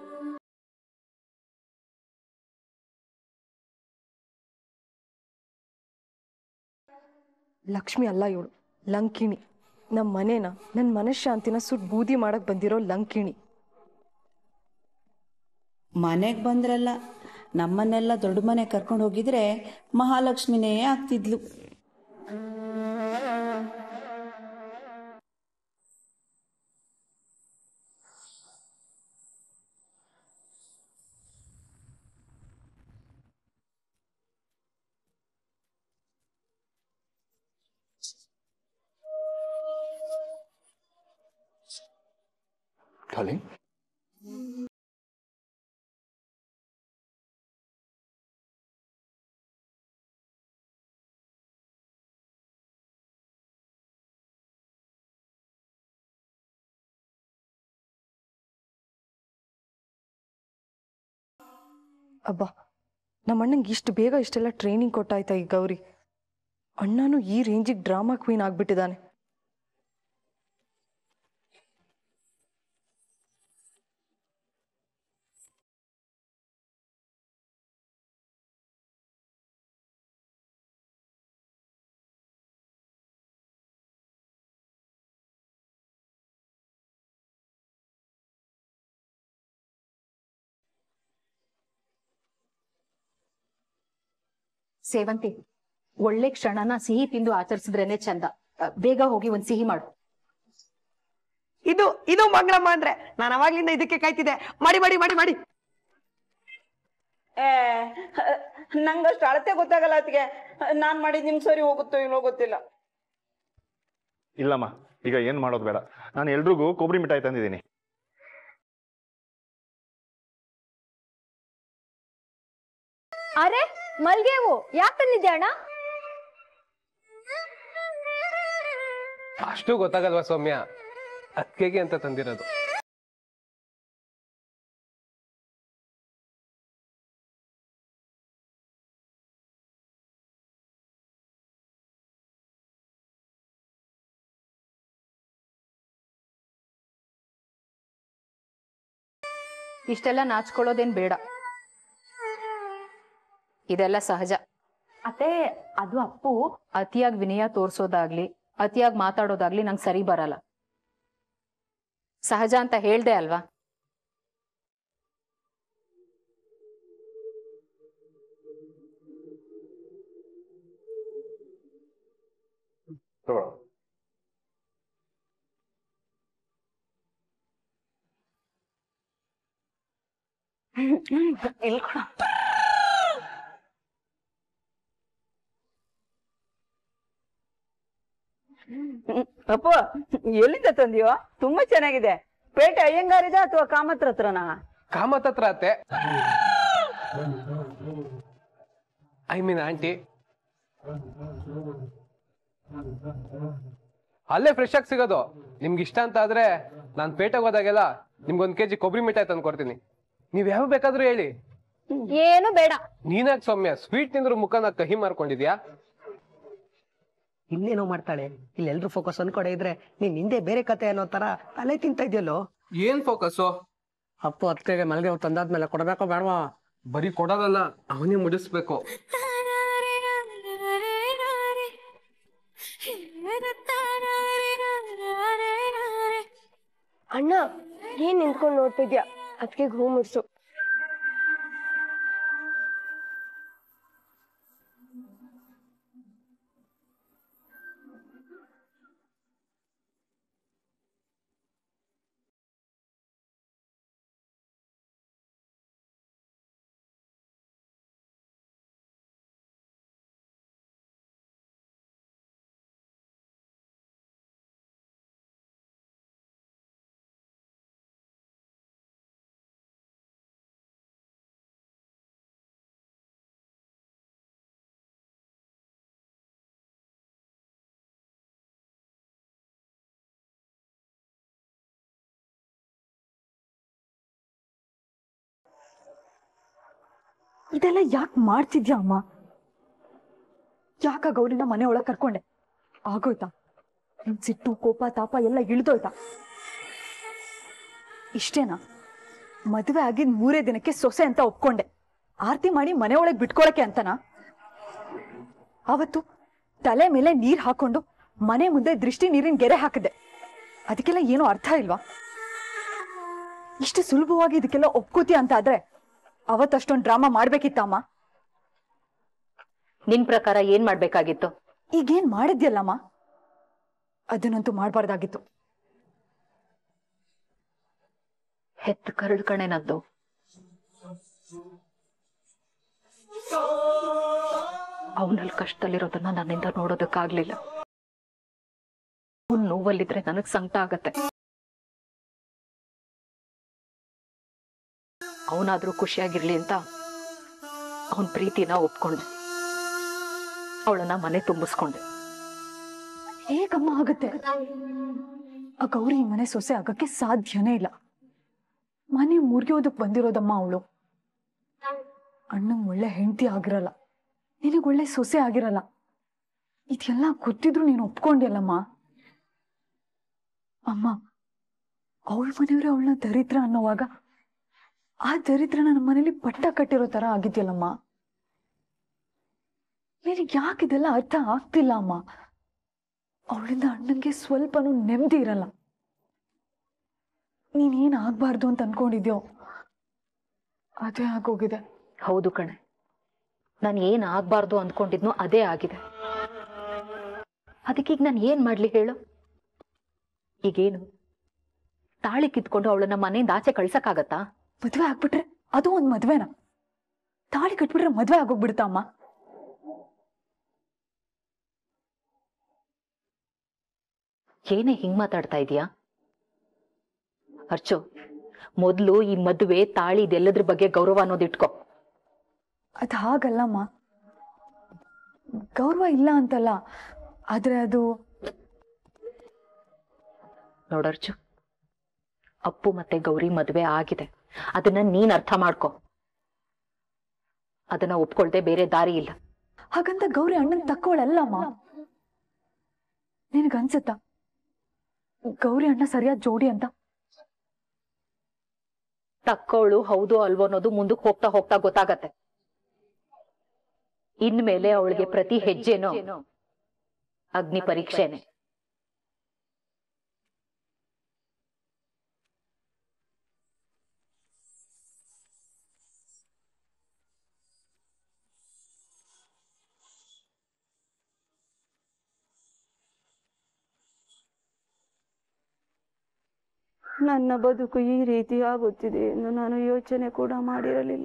ಲಕ್ಷ್ಮಿ ಅಲ್ಲ ಇವಳು ಲಂಕಿಣಿ ನಮ್ಮ ಮನೇನ ನನ್ನ ಮನಃಶಾಂತಿನ ಸುಟ್ ಬೂದಿ ಮಾಡಕ್ ಬಂದಿರೋ ಲಂಕಿಣಿ ಮನೆಗೆ ಬಂದ್ರಲ್ಲ ನಮ್ಮನ್ನೆಲ್ಲ ದೊಡ್ಡ ಮನೆ ಕರ್ಕೊಂಡು ಹೋಗಿದ್ರೆ ಮಹಾಲಕ್ಷ್ಮಿನೇ ಆಗ್ತಿದ್ಲು ಡಾರ್ಲಿಂಗ್ ಅಬ್ಬಾ ನಮ್ಮ ಅಣ್ಣಂಗೆ ಇಷ್ಟು ಬೇಗ ಇಷ್ಟೆಲ್ಲ ಟ್ರೈನಿಂಗ್ ಕೊಟ್ಟಾಯ್ತಾ ಈ ಗೌರಿ ಅಣ್ಣನೂ ಈ ರೇಂಜಿಗೆ ಡ್ರಾಮಾ ಕ್ವೀನ್ ಆಗ್ಬಿಟ್ಟಿದ್ದಾನೆ ಸೇವಂತಿ ಒಳ್ಳೆ ಕ್ಷಣನ ಸಿಹಿ ತಿಂದು ಆಚರಿಸಿದ್ರೇನೆ ಚಂದ ಅ, ಬೇಗ ಹೋಗಿ ಒಂದ್ ಸಿಹಿ ಮಾಡು ಇದು ಇದು ಮಂಗಳಮ್ಮ ಅಂದ್ರೆ ನಾನು ಅವಾಗ್ಲಿಂದ ಇದಕ್ಕೆ ಕಾಯ್ತಿದ್ದೆ ಮಾಡಿ ಮಾಡಿ ಮಾಡಿ ಮಾಡಿ ಏ ನಂಗಷ್ಟು ಅಳತೆ ಗೊತ್ತಾಗಲ್ಲ ಅದಕ್ಕೆ ನಾನ್ ಮಾಡಿದ್ ನಿಮ್ ಸರಿ ಹೋಗುತ್ತೋ ಏನೋ ಗೊತ್ತಿಲ್ಲ ಇಲ್ಲಮ್ಮ ಈಗ ಏನ್ ಮಾಡೋದು ಬೇಡ ನಾನು ಎಲ್ರಿಗೂ ಕೊಬ್ಬರಿ ಮಿಠಾಯಿ ತಂದಿದ್ದೀನಿ ಅರೆ ಮಲ್ಗೆ ಹೂವು ಯಾಕೆ ತಂದಿದ್ದೆ ಅಣ್ಣ ಅಷ್ಟು ಗೊತ್ತಾಗಲ್ವಾ ಸೌಮ್ಯ ಅಕ್ಕೆಗೆ ಅಂತ ತಂದಿರೋದು ಇಷ್ಟೆಲ್ಲ ನಾಚ್ಕೊಳ್ಳೋದೇನ್ ಬೇಡ ಇದೆಲ್ಲ ಸಹಜ ಅತ್ತೆ ಅದು ಅಪ್ಪು ಅತಿಯಾಗಿ ವಿನಯ ತೋರ್ಸೋದಾಗ್ಲಿ ಅತಿಯಾಗಿ ಮಾತಾಡೋದಾಗ್ಲಿ ನಂಗೆ ಸರಿ ಬರಲ್ಲ ಸಹಜ ಅಂತ ಹೇಳ್ದೆ ಅಲ್ವಾ ತಗೊಳ್ಳೋ ಇಲ್ಲಿ ಕೊಡು. ಹ್ಮ್. ಅಪ್ಪ ಎಲ್ಲಿಂದ ತಂದಿಯೋ ತುಂಬಾ ಚೆನ್ನಾಗಿದೆ ಪೇಟೆ ಅಯ್ಯಂಗಾರಿದ ಅಥವಾ ಕಾಮತ್ರ ಹತ್ರನಾ ಕಾಮತ್ ಹತ್ರ ಅತ್ತೆ ಐ ಮೀನ್ ಆಂಟಿ ಅಲ್ಲೇ ಫ್ರೆಶ್ ಆಗಿ ಸಿಗೋದು ನಿಮ್ಗೆ ಇಷ್ಟ ಅಂತ ಆದ್ರೆ ನಾನು ಪೇಟೆಗೆ ಹೋದಾಗೆಲ್ಲ ನಿಮ್ಗೊಂದ್ ಕೆಜಿ ಕೊಬ್ಬರಿ ಮಿಠಾಯಿ ತಂದು ಕೊಡ್ತೀನಿ ನೀವ್ ಯಾವ ಬೇಕಾದ್ರೂ ಹೇಳಿ ಏನು ಬೇಡ ನೀನಾಗ್ ಸೌಮ್ಯ ಸ್ವೀಟ್ ತಿಂದ್ರು ಮುಖನ ಕಹಿ ಮಾರ್ಕೊಂಡಿದ್ಯಾ ಇನ್ನೇನೋ ಮಾಡ್ತಾಳೆ ಇಲ್ಲಿ ಎಲ್ರು ಫೋಕಸ್ ಒಂದ್ ಕಡೆ ಇದ್ರೆ ನೀನ್ ಹಿಂದೆ ಬೇರೆ ಕತೆ ಅನ್ನೋ ತರ ತಲೆ ತಿಂತ ಇದೆಯಲ್ಲೋ ಏನ್ ಫೋಕಸ್ಸು ಅಪ್ಪು ಅತ್ತಿಗೆ ಮಲ್ಗೆ ತಂದಾದ್ಮೇಲೆ ಕೊಡಬೇಕೋ ಬೇಡವಾ ಬರೀ ಕೊಡೋದಲ್ಲ ಅವನೇ ಮುಡಿಸ್ಬೇಕು ಅಣ್ಣ ಏನ್ ನಿಂತ್ಕೊಂಡು ನೋಡ್ತಿದ್ಯಾ ಅದಕ್ಕೆ ಹೂ ಮುಡ್ಸು ಇದೆಲ್ಲ ಯಾಕೆ ಮಾಡ್ತಿದ್ಯಾ ಅಮ್ಮ ಯಾಕ ಗೌರಿನ ಮನೆ ಒಳಗ್ ಕರ್ಕೊಂಡೆ ಆಗೋಯ್ತಾ ನಿನ್ ಸಿಟ್ಟು ಕೋಪ ತಾಪ ಎಲ್ಲ ಇಳ್ದೋಯ್ತಾ ಇಷ್ಟೇನಾ ಮದುವೆ ಆಗಿದ್ ಮೂರೇ ದಿನಕ್ಕೆ ಸೊಸೆ ಅಂತ ಒಪ್ಕೊಂಡೆ ಆರತಿ ಮಾಡಿ ಮನೆ ಒಳಗ್ ಬಿಟ್ಕೊಳಕ್ಕೆ ಅಂತನಾ ಅವತ್ತು ತಲೆ ಮೇಲೆ ನೀರ್ ಹಾಕೊಂಡು ಮನೆ ಮುಂದೆ ದೃಷ್ಟಿ ನೀರಿನ ಗೆರೆ ಹಾಕಿದೆ ಅದಕ್ಕೆಲ್ಲ ಏನೋ ಅರ್ಥ ಇಲ್ವಾ ಇಷ್ಟು ಸುಲಭವಾಗಿ ಇದಕ್ಕೆಲ್ಲ ಒಪ್ಕೋತಿ ಅಂತ ಆದ್ರೆ ಅವತ್ತಷ್ಟೊಂದು ಡ್ರಾಮಾ ಮಾಡ್ಬೇಕಿತ್ತಮ್ಮ ನಿನ್ ಪ್ರಕಾರ ಏನ್ ಮಾಡ್ಬೇಕಾಗಿತ್ತು ಈಗೇನ್ ಮಾಡಿದ್ಯಲ್ಲಮ್ಮ ಅದನ್ನಂತೂ ಮಾಡ್ಬಾರ್ದಾಗಿತ್ತು ಹೆತ್ತ ಕರಳು ಕಣೆ ನದ್ದು ಅವನಲ್ಲಿ ಕಷ್ಟದಲ್ಲಿರೋದನ್ನ ನನ್ನಿಂದ ನೋಡೋದಕ್ಕಾಗ್ಲಿಲ್ಲ ಅವ್ನ್ ನೋವಲ್ಲಿದ್ರೆ ನನಗ್ ಸಂಕಟ ಆಗತ್ತೆ ಅವನಾದ್ರೂ ಖುಷಿಯಾಗಿರ್ಲಿ ಅಂತ ಅವನ್ ಪ್ರೀತಿನ ಒಪ್ಕೊಂಡೆ ಅವಳನ್ನ ಮನೆ ತುಂಬಿಸ್ಕೊಂಡೆ ಹೇಗಮ್ಮ ಆಗುತ್ತೆ ಆ ಗೌರಿ ಈ ಮನೆ ಸೊಸೆ ಆಗಕ್ಕೆ ಸಾಧ್ಯನೇ ಇಲ್ಲ ಮನೆ ಮುರಿಯೋದಕ್ ಬಂದಿರೋದಮ್ಮ ಅವಳು ಅಣ್ಣಂಗ್ ಒಳ್ಳೆ ಹೆಂಡತಿ ಆಗಿರಲ್ಲ ನಿನಗ್ ಒಳ್ಳೆ ಸೊಸೆ ಆಗಿರಲ್ಲ ಇದೆಲ್ಲ ಗೊತ್ತಿದ್ರು ನೀನು ಒಪ್ಕೊಂಡಿಯಲ್ಲಮ್ಮ ಅಮ್ಮ ಅವಳ ಮನೆಯವ್ರೆ ಅವಳನ್ನ ದರಿದ್ರ ಅನ್ನೋವಾಗ ಆ ದರಿದ್ರ ನನ್ನ ಮನೇಲಿ ಪಟ್ಟ ಕಟ್ಟಿರೋ ತರ ಆಗಿದ್ಯಲ್ಲಮ್ಮ ನಿನಗೆ ಯಾಕೆ ಇದೆಲ್ಲ ಅರ್ಥ ಆಗ್ತಿಲ್ಲ ಅಮ್ಮ ಅವಳಿಂದ ಅಣ್ಣಂಗೆ ಸ್ವಲ್ಪನೂ ನೆಮ್ಮದಿ ಇರಲ್ಲ ನೀನೇನ್ ಆಗ್ಬಾರ್ದು ಅಂತ ಅನ್ಕೊಂಡಿದ್ಯೋ ಅದೇ ಆಗೋಗಿದೆ ಹೌದು ಕಣೆ ನಾನು ಏನ್ ಆಗ್ಬಾರ್ದು ಅಂದ್ಕೊಂಡಿದ್ನೋ ಅದೇ ಆಗಿದೆ ಅದಕ್ಕೀಗ ನಾನು ಏನ್ ಮಾಡ್ಲಿ ಹೇಳು ಈಗೇನು ತಾಳಿ ಕಿತ್ಕೊಂಡು ಅವಳನ್ನ ಮನೆಯಿಂದ ಆಚೆ ಕಳ್ಸಕ್ಕಾಗತ್ತಾ ಮದ್ವೆ ಆಗ್ಬಿಟ್ರೆ ಅದು ಒಂದ್ ಮದ್ವೆನಾ ತಾಳಿ ಕಟ್ಬಿಟ್ರೆ ಮದ್ವೆ ಆಗೋಗ್ಬಿಡ್ತಾ ಅಮ್ಮ ಏನೇ ಹಿಂಗ್ ಮಾತಾಡ್ತಾ ಇದೀಯಾ ಅರ್ಚು ಮೊದ್ಲು ಈ ಮದುವೆ ತಾಳಿ ಇದೆಲ್ಲದ್ರ ಬಗ್ಗೆ ಗೌರವ ಅನ್ನೋದು ಇಟ್ಕೋ ಅದ್ ಹಾಗಲ್ಲಮ್ಮ ಗೌರವ ಇಲ್ಲ ಅಂತಲ್ಲ ಆದ್ರೆ ಅದು ನೋಡರ್ಚು ಅಪ್ಪು ಮತ್ತೆ ಗೌರಿ ಮದುವೆ ಆಗಿದೆ ಅದನ್ನ ನೀನ್ ಅರ್ಥ ಮಾಡ್ಕೊ ಅದನ್ನ ಒಪ್ಕೊಳ್ದೆ ಬೇರೆ ದಾರಿ ಇಲ್ಲ ಹಾಗಂತ ಗೌರಿ ಅಣ್ಣನ್ ತಕ್ಕೋಳಲ್ಲಮ್ಮ ನಿನಗನ್ಸುತ್ತಾ ಗೌರಿ ಅಣ್ಣ ಸರಿಯಾದ ಜೋಡಿ ಅಂತ ತಕ್ಕೋಳು ಹೌದು ಅಲ್ವೋ ಅನ್ನೋದು ಮುಂದಕ್ಕೆ ಹೋಗ್ತಾ ಹೋಗ್ತಾ ಗೊತ್ತಾಗತ್ತೆ ಇನ್ಮೇಲೆ ಅವಳಿಗೆ ಪ್ರತಿ ಹೆಜ್ಜೆನೂ ಅಗ್ನಿ ಪರೀಕ್ಷೆನೆ ನನ್ನ ಬದುಕು ಈ ರೀತಿ ಆಗುತ್ತಿದೆ ಎಂದು ನಾನು ಯೋಚನೆ ಕೂಡ ಮಾಡಿರಲಿಲ್ಲ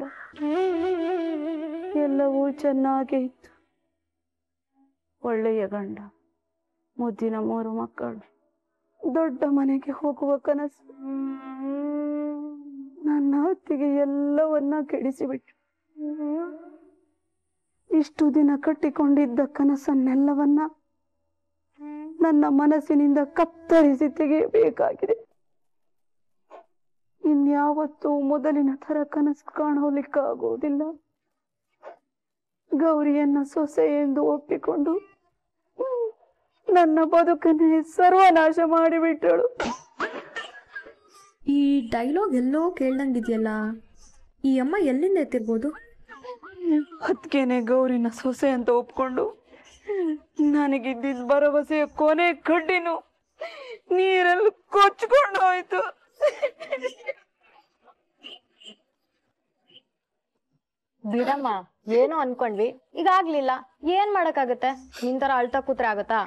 ಎಲ್ಲವೂ ಚೆನ್ನಾಗೇ ಇತ್ತು ಒಳ್ಳೆಯ ಗಂಡ ಮುದ್ದಿನ ಮೂರು ಮಕ್ಕಳು ದೊಡ್ಡ ಮನೆಗೆ ಹೋಗುವ ಕನಸು ನನ್ನ ಹೊತ್ತಿಗೆ ಎಲ್ಲವನ್ನ ಕೆಡಿಸಿಬಿಟ್ಟು ಇಷ್ಟು ದಿನ ಕಟ್ಟಿಕೊಂಡಿದ್ದ ಕನಸನ್ನೆಲ್ಲವನ್ನ ನನ್ನ ಮನಸ್ಸಿನಿಂದ ಕತ್ತರಿಸಿ ತೆಗೆಯಬೇಕಾಗಿದೆ ಇನ್ಯಾವತ್ತೂ ಮೊದಲಿನ ತರ ಕನಸು ಕಾಣೋಲಿಕ್ಕಾಗುವುದಿಲ್ಲ ಗೌರಿಯನ್ನ ಸೊಸೆ ಎಂದು ಒಪ್ಪಿಕೊಂಡು ನನ್ನ ಬದುಕನ್ನೇ ಸರ್ವನಾಶ ಮಾಡಿಬಿಟ್ಟಳು ಈ ಡೈಲಾಗ್ ಎಲ್ಲೋ ಕೇಳ್ದಂಗಿದ್ಯಲ್ಲ ಈ ಅಮ್ಮ ಎಲ್ಲಿಂದ ಎತ್ತಿರ್ಬೋದು ಅದಕ್ಕೇನೆ ಗೌರಿನ ಸೊಸೆ ಅಂತ ಒಪ್ಕೊಂಡು ನನಗಿದ್ದಿದ್ದ ಭರವಸೆಯ ಕೊನೆ ಕಡ್ಡಿನು ನೀರಲ್ಲಿ ಕೊಚ್ಕೊಂಡು ಹೋಯ್ತು ಬಿಡಮ್ಮ ಏನೋ ಅನ್ಕೊಂಡ್ವಿ ಈಗ ಆಗ್ಲಿಲ್ಲ ಏನ್ ಮಾಡಕ್ಕಾಗತ್ತೆ ನಿನ್ ತರ ಅಳ್ತಾ ಕೂತ್ರೆ ಆಗತ್ತಾ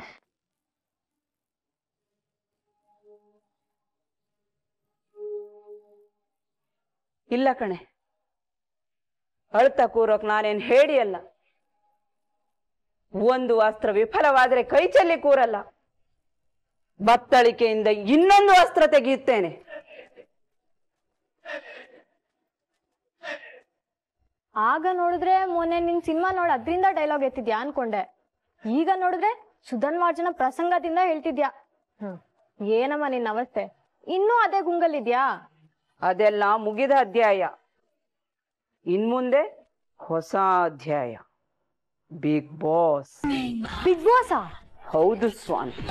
ಇಲ್ಲ ಕಣೆ ಅಳ್ತಾ ಕೂರೋಕ್ ನಾನೇನ್ ಹೇಳಿ ಅಲ್ಲ ಒಂದು ಅಸ್ತ್ರ ವಿಫಲವಾದ್ರೆ ಕೈ ಚೆಲ್ಲಿ ಕೂರಲ್ಲ ಬತ್ತಳಿಕೆಯಿಂದ ಇನ್ನೊಂದು ಅಸ್ತ್ರ ತೆಗೆಯುತ್ತೇನೆ ಆಗ ನೋಡಿದ್ರೆ ಮೊನ್ನೆ ನಿನ್ ಸಿನಿಮಾ ನೋಡ್ ಅದ್ರಿಂದ ಡೈಲಾಗ್ ಎತ್ತಿದ್ಯಾ ಅನ್ಕೊಂಡೆ ಈಗ ನೋಡಿದ್ರೆ ಸುಧನ್ವಾರ್ಜನ ಪ್ರಸಂಗದಿಂದ ಹೇಳ್ತಿದ್ಯಾ ಹ್ಮ್ ಏನಮ್ಮ ನಿನ್ ಅವಸ್ಥೆ ಇನ್ನೂ ಅದೇ ಗುಂಗಲ್ಲಿದ್ಯಾ ಅದೆಲ್ಲ ಮುಗಿದ ಅಧ್ಯಾಯ ಇನ್ಮುಂದೆ ಹೊಸ ಅಧ್ಯಾಯ ಬಿಗ್ ಬಾಸ್ ಬಿಗ್ ಬಾಸ್ ಹೌದು ಸ್ವಾಮಿ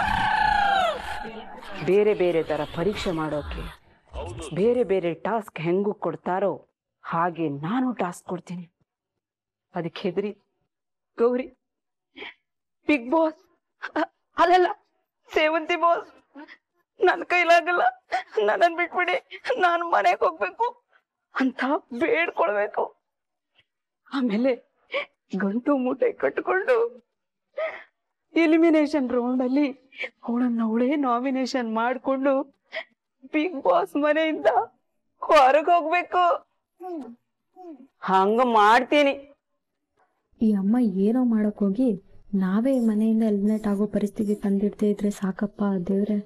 ಬೇರೆ ಬೇರೆ ತರ ಪರೀಕ್ಷೆ ಮಾಡೋಕೆ ಬೇರೆ ಬೇರೆ ಟಾಸ್ಕ್ ಹೆಂಗು ಕೊಡ್ತಾರೋ ಹಾಗೆ ನಾನು ಟಾಸ್ಕ್ ಕೊಡ್ತೀನಿ ಅದಕ್ಕೆ ಹೆದರಿ ಗೌರಿ ಬಿಗ್ ಬಾಸ್ ಅದಲ್ಲ ಸೇವಂತಿ ಬಾಸ್ ನನ್ನ ಕೈಲಾಗಲ್ಲ ನನ್ನನ್ ಬಿಟ್ಬಿಡಿ ನಾನು ಮನೆಗೆ ಹೋಗ್ಬೇಕು ಅಂತ ಬೇಡ್ಕೊಳ್ಬೇಕು ಆಮೇಲೆ ಗಂಟು ಮೂಟೆ ಕಟ್ಕೊಂಡು ಎಲಿಮಿನೇಷನ್ ರೌಂಡ್ ಅಲ್ಲಿ ಅವಳನ್ನ ಅವಳೇ ನಾಮಿನೇಷನ್ ಮಾಡ್ಕೊಂಡು ಬಿಗ್ ಬಾಸ್ ಮನೆಯಿಂದ ಹೊರಗೆ ಹೋಗ್ಬೇಕು ಹಂಗ ಮಾಡ್ತೀನಿ ಈ ಅಮ್ಮ ಏನೋ ಮಾಡಕ್ ಹೋಗಿ ನಾವೇ ಈ ಮನೆಯಿಂದ ಎಲಿಮಿನೇಟ್ ಆಗೋ ಪರಿಸ್ಥಿತಿ ತಂದಿಡ್ದೇ ಇದ್ರೆ ಸಾಕಪ್ಪ ದೇವ್ರೆ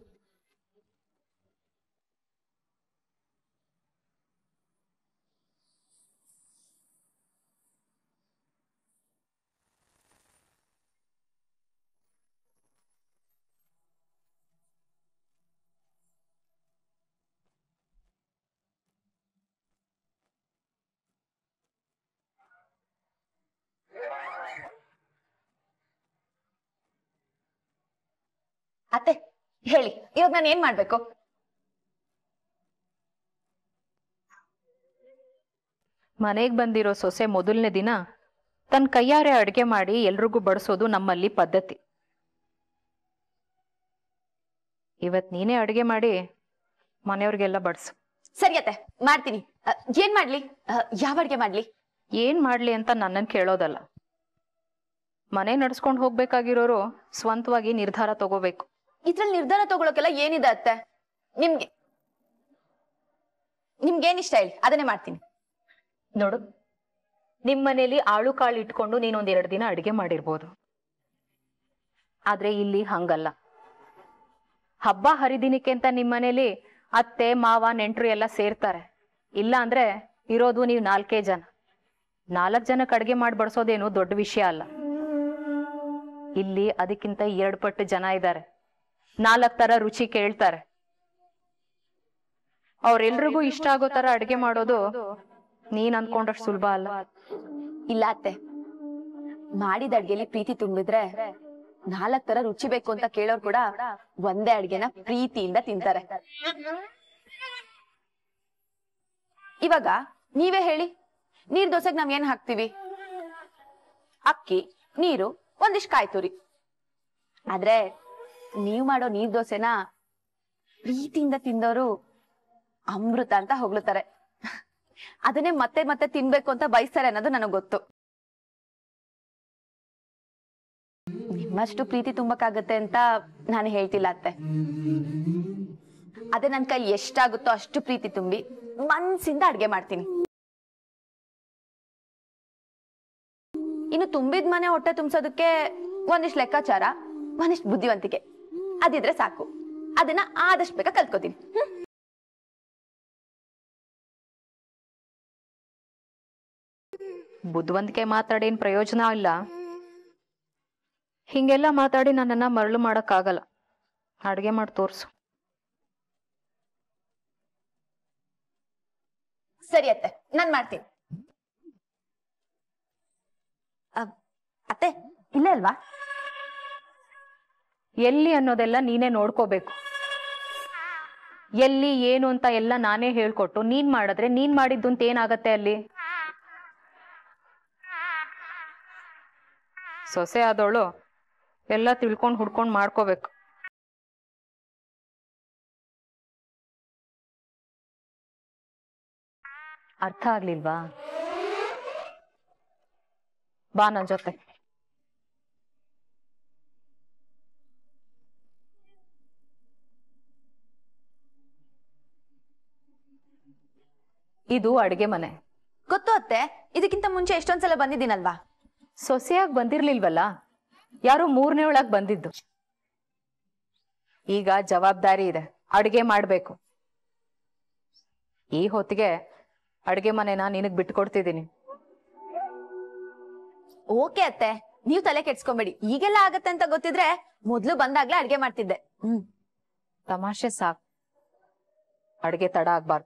ಅತ್ತೆ ಹೇಳಿ ಇವಾಗ ನಾನು ಏನ್ ಮಾಡ್ಬೇಕು ಮನೆಗೆ ಬಂದಿರೋ ಸೊಸೆ ಮೊದಲನೇ ದಿನ ತನ್ನ ಕೈಯಾರೆ ಅಡುಗೆ ಮಾಡಿ ಎಲ್ರಿಗೂ ಬಡಿಸೋದು ನಮ್ಮಲ್ಲಿ ಪದ್ಧತಿ ಇವತ್ ನೀನೇ ಅಡುಗೆ ಮಾಡಿ ಮನೆಯವ್ರಿಗೆಲ್ಲ ಬಡಿಸು ಸರಿ ಅತ್ತೆ ಮಾಡ್ತೀನಿ ಅ, ಏನ್ ಮಾಡ್ಲಿ ಅ, ಯಾವ ಅಡ್ಗೆ ಮಾಡ್ಲಿ ಏನ್ ಮಾಡ್ಲಿ ಅಂತ ನನ್ನನ್ನು ಕೇಳೋದಲ್ಲ ಮನೆ ನಡ್ಸ್ಕೊಂಡು ಹೋಗ್ಬೇಕಾಗಿರೋರು ಸ್ವಂತವಾಗಿ ನಿರ್ಧಾರ ತಗೋಬೇಕು ಇದ್ರಲ್ಲಿ ನಿರ್ಧಾರ ತಗೊಳಕ್ಕೆಲ್ಲ ಏನಿದೆ ಅತ್ತೆ ನಿಮ್ಗೆ ನಿಮ್ಗೇನ್ ಇಷ್ಟ ಹೇಳಿ ಅದನ್ನೇ ಮಾಡ್ತೀನಿ ನೋಡು ನಿಮ್ ಮನೇಲಿ ಆಳು ಕಾಳು ಇಟ್ಕೊಂಡು ನೀನೊಂದ್ ಎರಡು ದಿನ ಅಡುಗೆ ಮಾಡಿರ್ಬೋದು ಆದ್ರೆ ಇಲ್ಲಿ ಹಂಗಲ್ಲ ಹಬ್ಬ ಹರಿದಿನಕ್ಕೆ ಅಂತ ನಿಮ್ ಮನೇಲಿ ಅತ್ತೆ ಮಾವ ನೆಂಟ್ರು ಎಲ್ಲ ಸೇರ್ತಾರೆ ಇಲ್ಲ ಅಂದ್ರೆ ಇರೋದು ನೀವು ನಾಲ್ಕೇ ಜನ ನಾಲ್ಕು ಜನಕ್ಕೆ ಅಡುಗೆ ಮಾಡಿ ಬಡಿಸೋದೇನು ದೊಡ್ಡ ವಿಷಯ ಅಲ್ಲ ಇಲ್ಲಿ ಅದಕ್ಕಿಂತ ಎರಡು ಪಟ್ಟು ಜನ ಇದ್ದಾರೆ ನಾಲ್ಕು ತರ ರುಚಿ ಕೇಳ್ತಾರೆ ಅವ್ರೆಲ್ರಿಗೂ ಇಷ್ಟ ಆಗೋ ತರ ಅಡುಗೆ ಮಾಡೋದು ನೀನ್ ಅನ್ಕೊಂಡಷ್ಟು ಸುಲಭ ಅಲ್ಲ ಇಲ್ಲ ಅತ್ತೆ ಮಾಡಿದ ಅಡ್ಗೆಲಿ ಪ್ರೀತಿ ತುಂಬಿದ್ರೆ ನಾಲ್ಕ್ ತರ ರುಚಿ ಬೇಕು ಅಂತ ಕೇಳೋರು ಕೂಡ ಒಂದೇ ಅಡ್ಗೆನ ಪ್ರೀತಿಯಿಂದ ತಿಂತಾರೆ ಇವಾಗ ನೀವೇ ಹೇಳಿ ನೀರ್ ದೋಸೆಗೆ ನಾವ್ ಏನ್ ಹಾಕ್ತಿವಿ ಅಕ್ಕಿ ನೀರು ಒಂದಿಷ್ಟು ಕಾಯಿ ತುರಿ ಆದ್ರೆ ನೀವ್ ಮಾಡೋ ನೀರ್ ದೋಸೆನ ಪ್ರೀತಿಯಿಂದ ತಿಂದವರು ಅಮೃತ ಅಂತ ಹೊಗಳುತ್ತಾರೆ ಅದನ್ನೇ ಮತ್ತೆ ಮತ್ತೆ ತಿನ್ಬೇಕು ಅಂತ ಬಯಸ್ತಾರೆ ಅನ್ನೋದು ನನಗ್ ಗೊತ್ತು ನಿಮ್ಮಷ್ಟು ಪ್ರೀತಿ ತುಂಬಕ್ಕಾಗತ್ತೆ ಅಂತ ನಾನು ಹೇಳ್ತಿಲ್ಲ ಅತ್ತೆ ಅದೇ ನನ್ ಕೈಲಿ ಎಷ್ಟಾಗುತ್ತೋ ಅಷ್ಟು ಪ್ರೀತಿ ತುಂಬಿ ಮನ್ಸಿಂದ ಅಡ್ಗೆ ಮಾಡ್ತೀನಿ ಇನ್ನು ತುಂಬಿದ ಮನೆ ಹೊಟ್ಟೆ ತುಂಬಿಸೋದಕ್ಕೆ ಒಂದಿಷ್ಟು ಲೆಕ್ಕಾಚಾರ ಒಂದಿಷ್ಟು ಬುದ್ಧಿವಂತಿಕೆ ಅದಿದ್ರೆ ಸಾಕು ಅದನ್ನ ಆದಷ್ಟು ಬೇಗ ಕಲ್ತ್ಕೋತೀನಿ ಹ್ಮ್? ಬುದ್ಧಿವಂತಿಕೆ ಮಾತಾಡೇನ್ ಪ್ರಯೋಜನ ಇಲ್ಲ ಹಿಂಗೆಲ್ಲ ಮಾತಾಡಿ ನನ್ನನ್ನ ಮರಳು ಮಾಡಕ್ಕಾಗಲ್ಲ ಅಡ್ಗೆ ಮಾಡಿ ತೋರ್ಸು ಸರಿ ಅತ್ತೆ ನಾನ್ ಮಾಡ್ತೀನಿ ಅ, ಅತ್ತೆ ಇಲ್ಲೇ ಅಲ್ವಾ ಎಲ್ಲಿ ಅನ್ನೋದೆಲ್ಲ ನೀನೇ ನೋಡ್ಕೋಬೇಕು ಎಲ್ಲಿ ಏನು ಅಂತ ಎಲ್ಲ ನಾನೇ ಹೇಳ್ಕೊಟ್ಟು ನೀನ್ ಮಾಡಿದ್ರೆ ನೀನ್ ಮಾಡಿದ್ದು ಅಂತ ಏನಾಗತ್ತೆ ಅಲ್ಲಿ ಸೊಸೆ ಆದವಳು ಎಲ್ಲ ತಿಳ್ಕೊಂಡು ಹುಡ್ಕೊಂಡು ಮಾಡ್ಕೋಬೇಕು ಅರ್ಥ ಆಗ್ಲಿಲ್ವಾ ಬಾ ನನ್ ಜೊತೆ ಇದು ಅಡ್ಗೆ ಮನೆ ಗೊತ್ತು ಅತ್ತೆ ಇದಕ್ಕಿಂತ ಮುಂಚೆ ಎಷ್ಟೊಂದ್ಸಲ ಬಂದಿದ್ದೀನಲ್ವಾ ಸೊಸೆಯಾಗಿ ಬಂದಿರ್ಲಿಲ್ವಲ್ಲ ಯಾರೋ ಮೂರನೇ ಒಳಗ್ ಬಂದಿದ್ದು ಈಗ ಜವಾಬ್ದಾರಿ ಇದೆ ಅಡ್ಗೆ ಮಾಡ್ಬೇಕು ಈ ಹೊತ್ತಿಗೆ ಅಡ್ಗೆ ಮನೆನ ನಿನಗ್ ಬಿಟ್ಕೊಡ್ತಿದ್ದೀನಿ ಓಕೆ ಅತ್ತೆ ನೀವ್ ತಲೆ ಕೆಡ್ಸ್ಕೊಂಬೇಡಿ ಈಗೆಲ್ಲ ಆಗತ್ತೆ ಅಂತ ಗೊತ್ತಿದ್ರೆ ಮೊದ್ಲು ಬಂದಾಗ್ಲೇ ಅಡ್ಗೆ ಮಾಡ್ತಿದ್ದೆ ಹ್ಮ್ ತಮಾಷೆ ಸಾಕ್ ಅಡ್ಗೆ ತಡ ಆಗ್ಬಾರ್ದು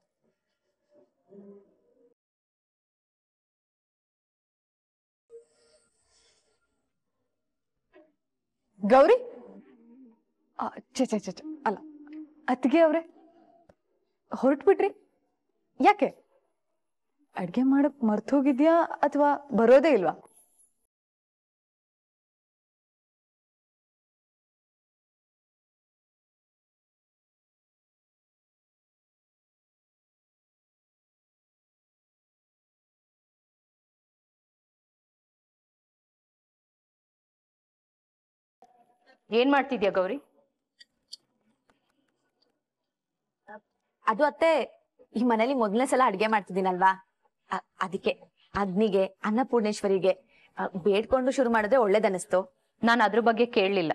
ಗೌರಿ ಆ, ಛೆ ಛೆ ಛೆ ಛೆ, ಅಲ್ಲ ಅತ್ತಿಗೆ ಅವ್ರೆ ಹೊರಟ್ಬಿಟ್ರಿ ಯಾಕೆ ಅಡ್ಗೆ ಮಾಡಕ್ ಮರ್ತೋಗಿದ್ಯಾ ಅಥವಾ ಬರೋದೇ ಇಲ್ವಾ ಏನ್ ಮಾಡ್ತಿದ್ಯಾ ಗೌರಿ ಅದು ಅತ್ತೆ ಈ ಮನೇಲಿ ಮೊದಲನೇ ಸಲ ಅಡ್ಗೆ ಮಾಡ್ತಿದ್ದೀನಲ್ವಾ ಅ- ಅದಕ್ಕೆ ಅಗ್ನಿಗೆ ಅನ್ನಪೂರ್ಣೇಶ್ವರಿಗೆ ಅ, ಬೇಡ್ಕೊಂಡು ಶುರು ಮಾಡಿದ್ರೆ ಒಳ್ಳೇದನ್ನಿಸ್ತು ನಾನು ಅದ್ರ ಬಗ್ಗೆ ಕೇಳಲಿಲ್ಲ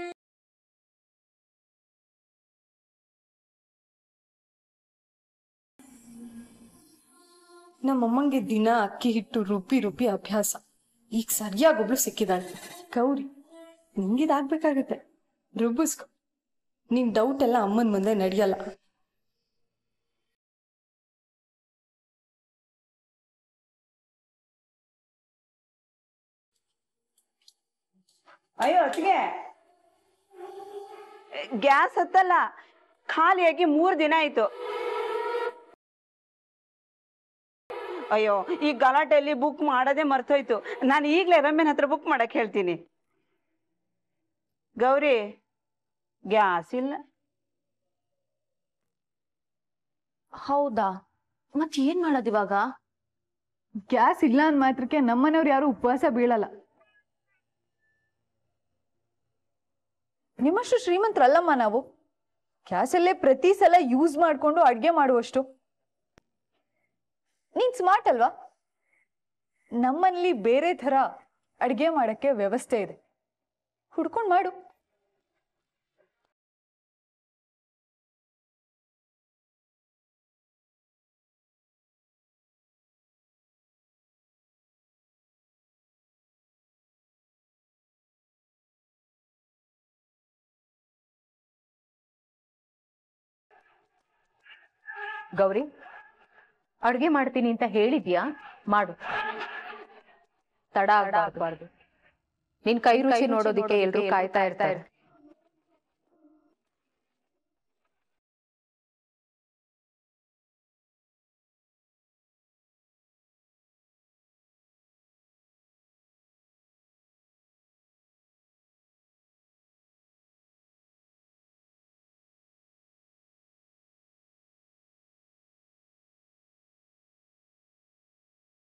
ನಮ್ಮಮ್ಮಂಗೆ ದಿನ ಅಕ್ಕಿ ಹಿಟ್ಟು ರುಬ್ಬಿ ರುಬ್ಬಿ ಅಭ್ಯಾಸ ಈಗ ಸರಿಯಾಗಿ ಒಬ್ಳು ಸಿಕ್ಕಿದಾಳೆ ಗೌರಿ ನಿಂಗಿದಾಗ್ಬೇಕಾಗತ್ತೆ ರುಬ್ಬಿಸ್ಕೊ ನಿನ್ ಡೌಟ್ ಎಲ್ಲ ಅಮ್ಮನ ಮುಂದೆ ನಡೆಯಲ್ಲ ಅಯ್ಯೋ ಅತ್ತಿಗೆ ಗ್ಯಾಸ್ ಹತ್ತಲ್ಲ ಖಾಲಿಯಾಗಿ ಮೂರ್ ದಿನ ಆಯ್ತು ಅಯ್ಯೋ ಈ ಗಲಾಟೆಯಲ್ಲಿ ಬುಕ್ ಮಾಡೋದೇ ಮರ್ತೋಯ್ತು ನಾನು ಈಗಲೇ ರಮ್ಯನ ಹತ್ರ ಬುಕ್ ಮಾಡಕ್ ಹೇಳ್ತೀನಿ ಗೌರಿ ಗ್ಯಾಸ್ ಇಲ್ಲ ಹೌದಾ ಮತ್ ಏನ್ ಮಾಡೋದು ಇವಾಗ ಗ್ಯಾಸ್ ಇಲ್ಲ ಅಂದ್ ಮಾತ್ರಕ್ಕೆ ನಮ್ಮನೆಯವ್ರು ಯಾರು ಉಪವಾಸ ಬೀಳಲ್ಲ ನಿಮ್ಮಷ್ಟು ಶ್ರೀಮಂತರಲ್ಲಮ್ಮ ನಾವು ಗ್ಯಾಸಲ್ಲೇ ಪ್ರತಿ ಸಲ ಯೂಸ್ ಮಾಡ್ಕೊಂಡು ಅಡ್ಗೆ ಮಾಡುವಷ್ಟು ನೀನ್ ಸ್ಮಾರ್ಟ್ ಅಲ್ವಾ ನಮ್ಮಲ್ಲಿ ಬೇರೆ ಥರ ಅಡ್ಗೆ ಮಾಡಕ್ಕೆ ವ್ಯವಸ್ಥೆ ಇದೆ ಹುಡ್ಕೊಂಡ್ ಮಾಡು ಗೌರಿ ಅಡ್ಗೆ ಮಾಡ್ತೀನಿ ಅಂತ ಹೇಳಿದ್ಯಾ ಮಾಡು ತಡ ಆಗ್ಬಾರ್ದು ನಿನ್ ಕೈ ರುಚಿ ನೋಡೋದಿಕ್ಕೆ ಎಲ್ರು ಕಾಯ್ತಾ ಇರ್ತಾರೆ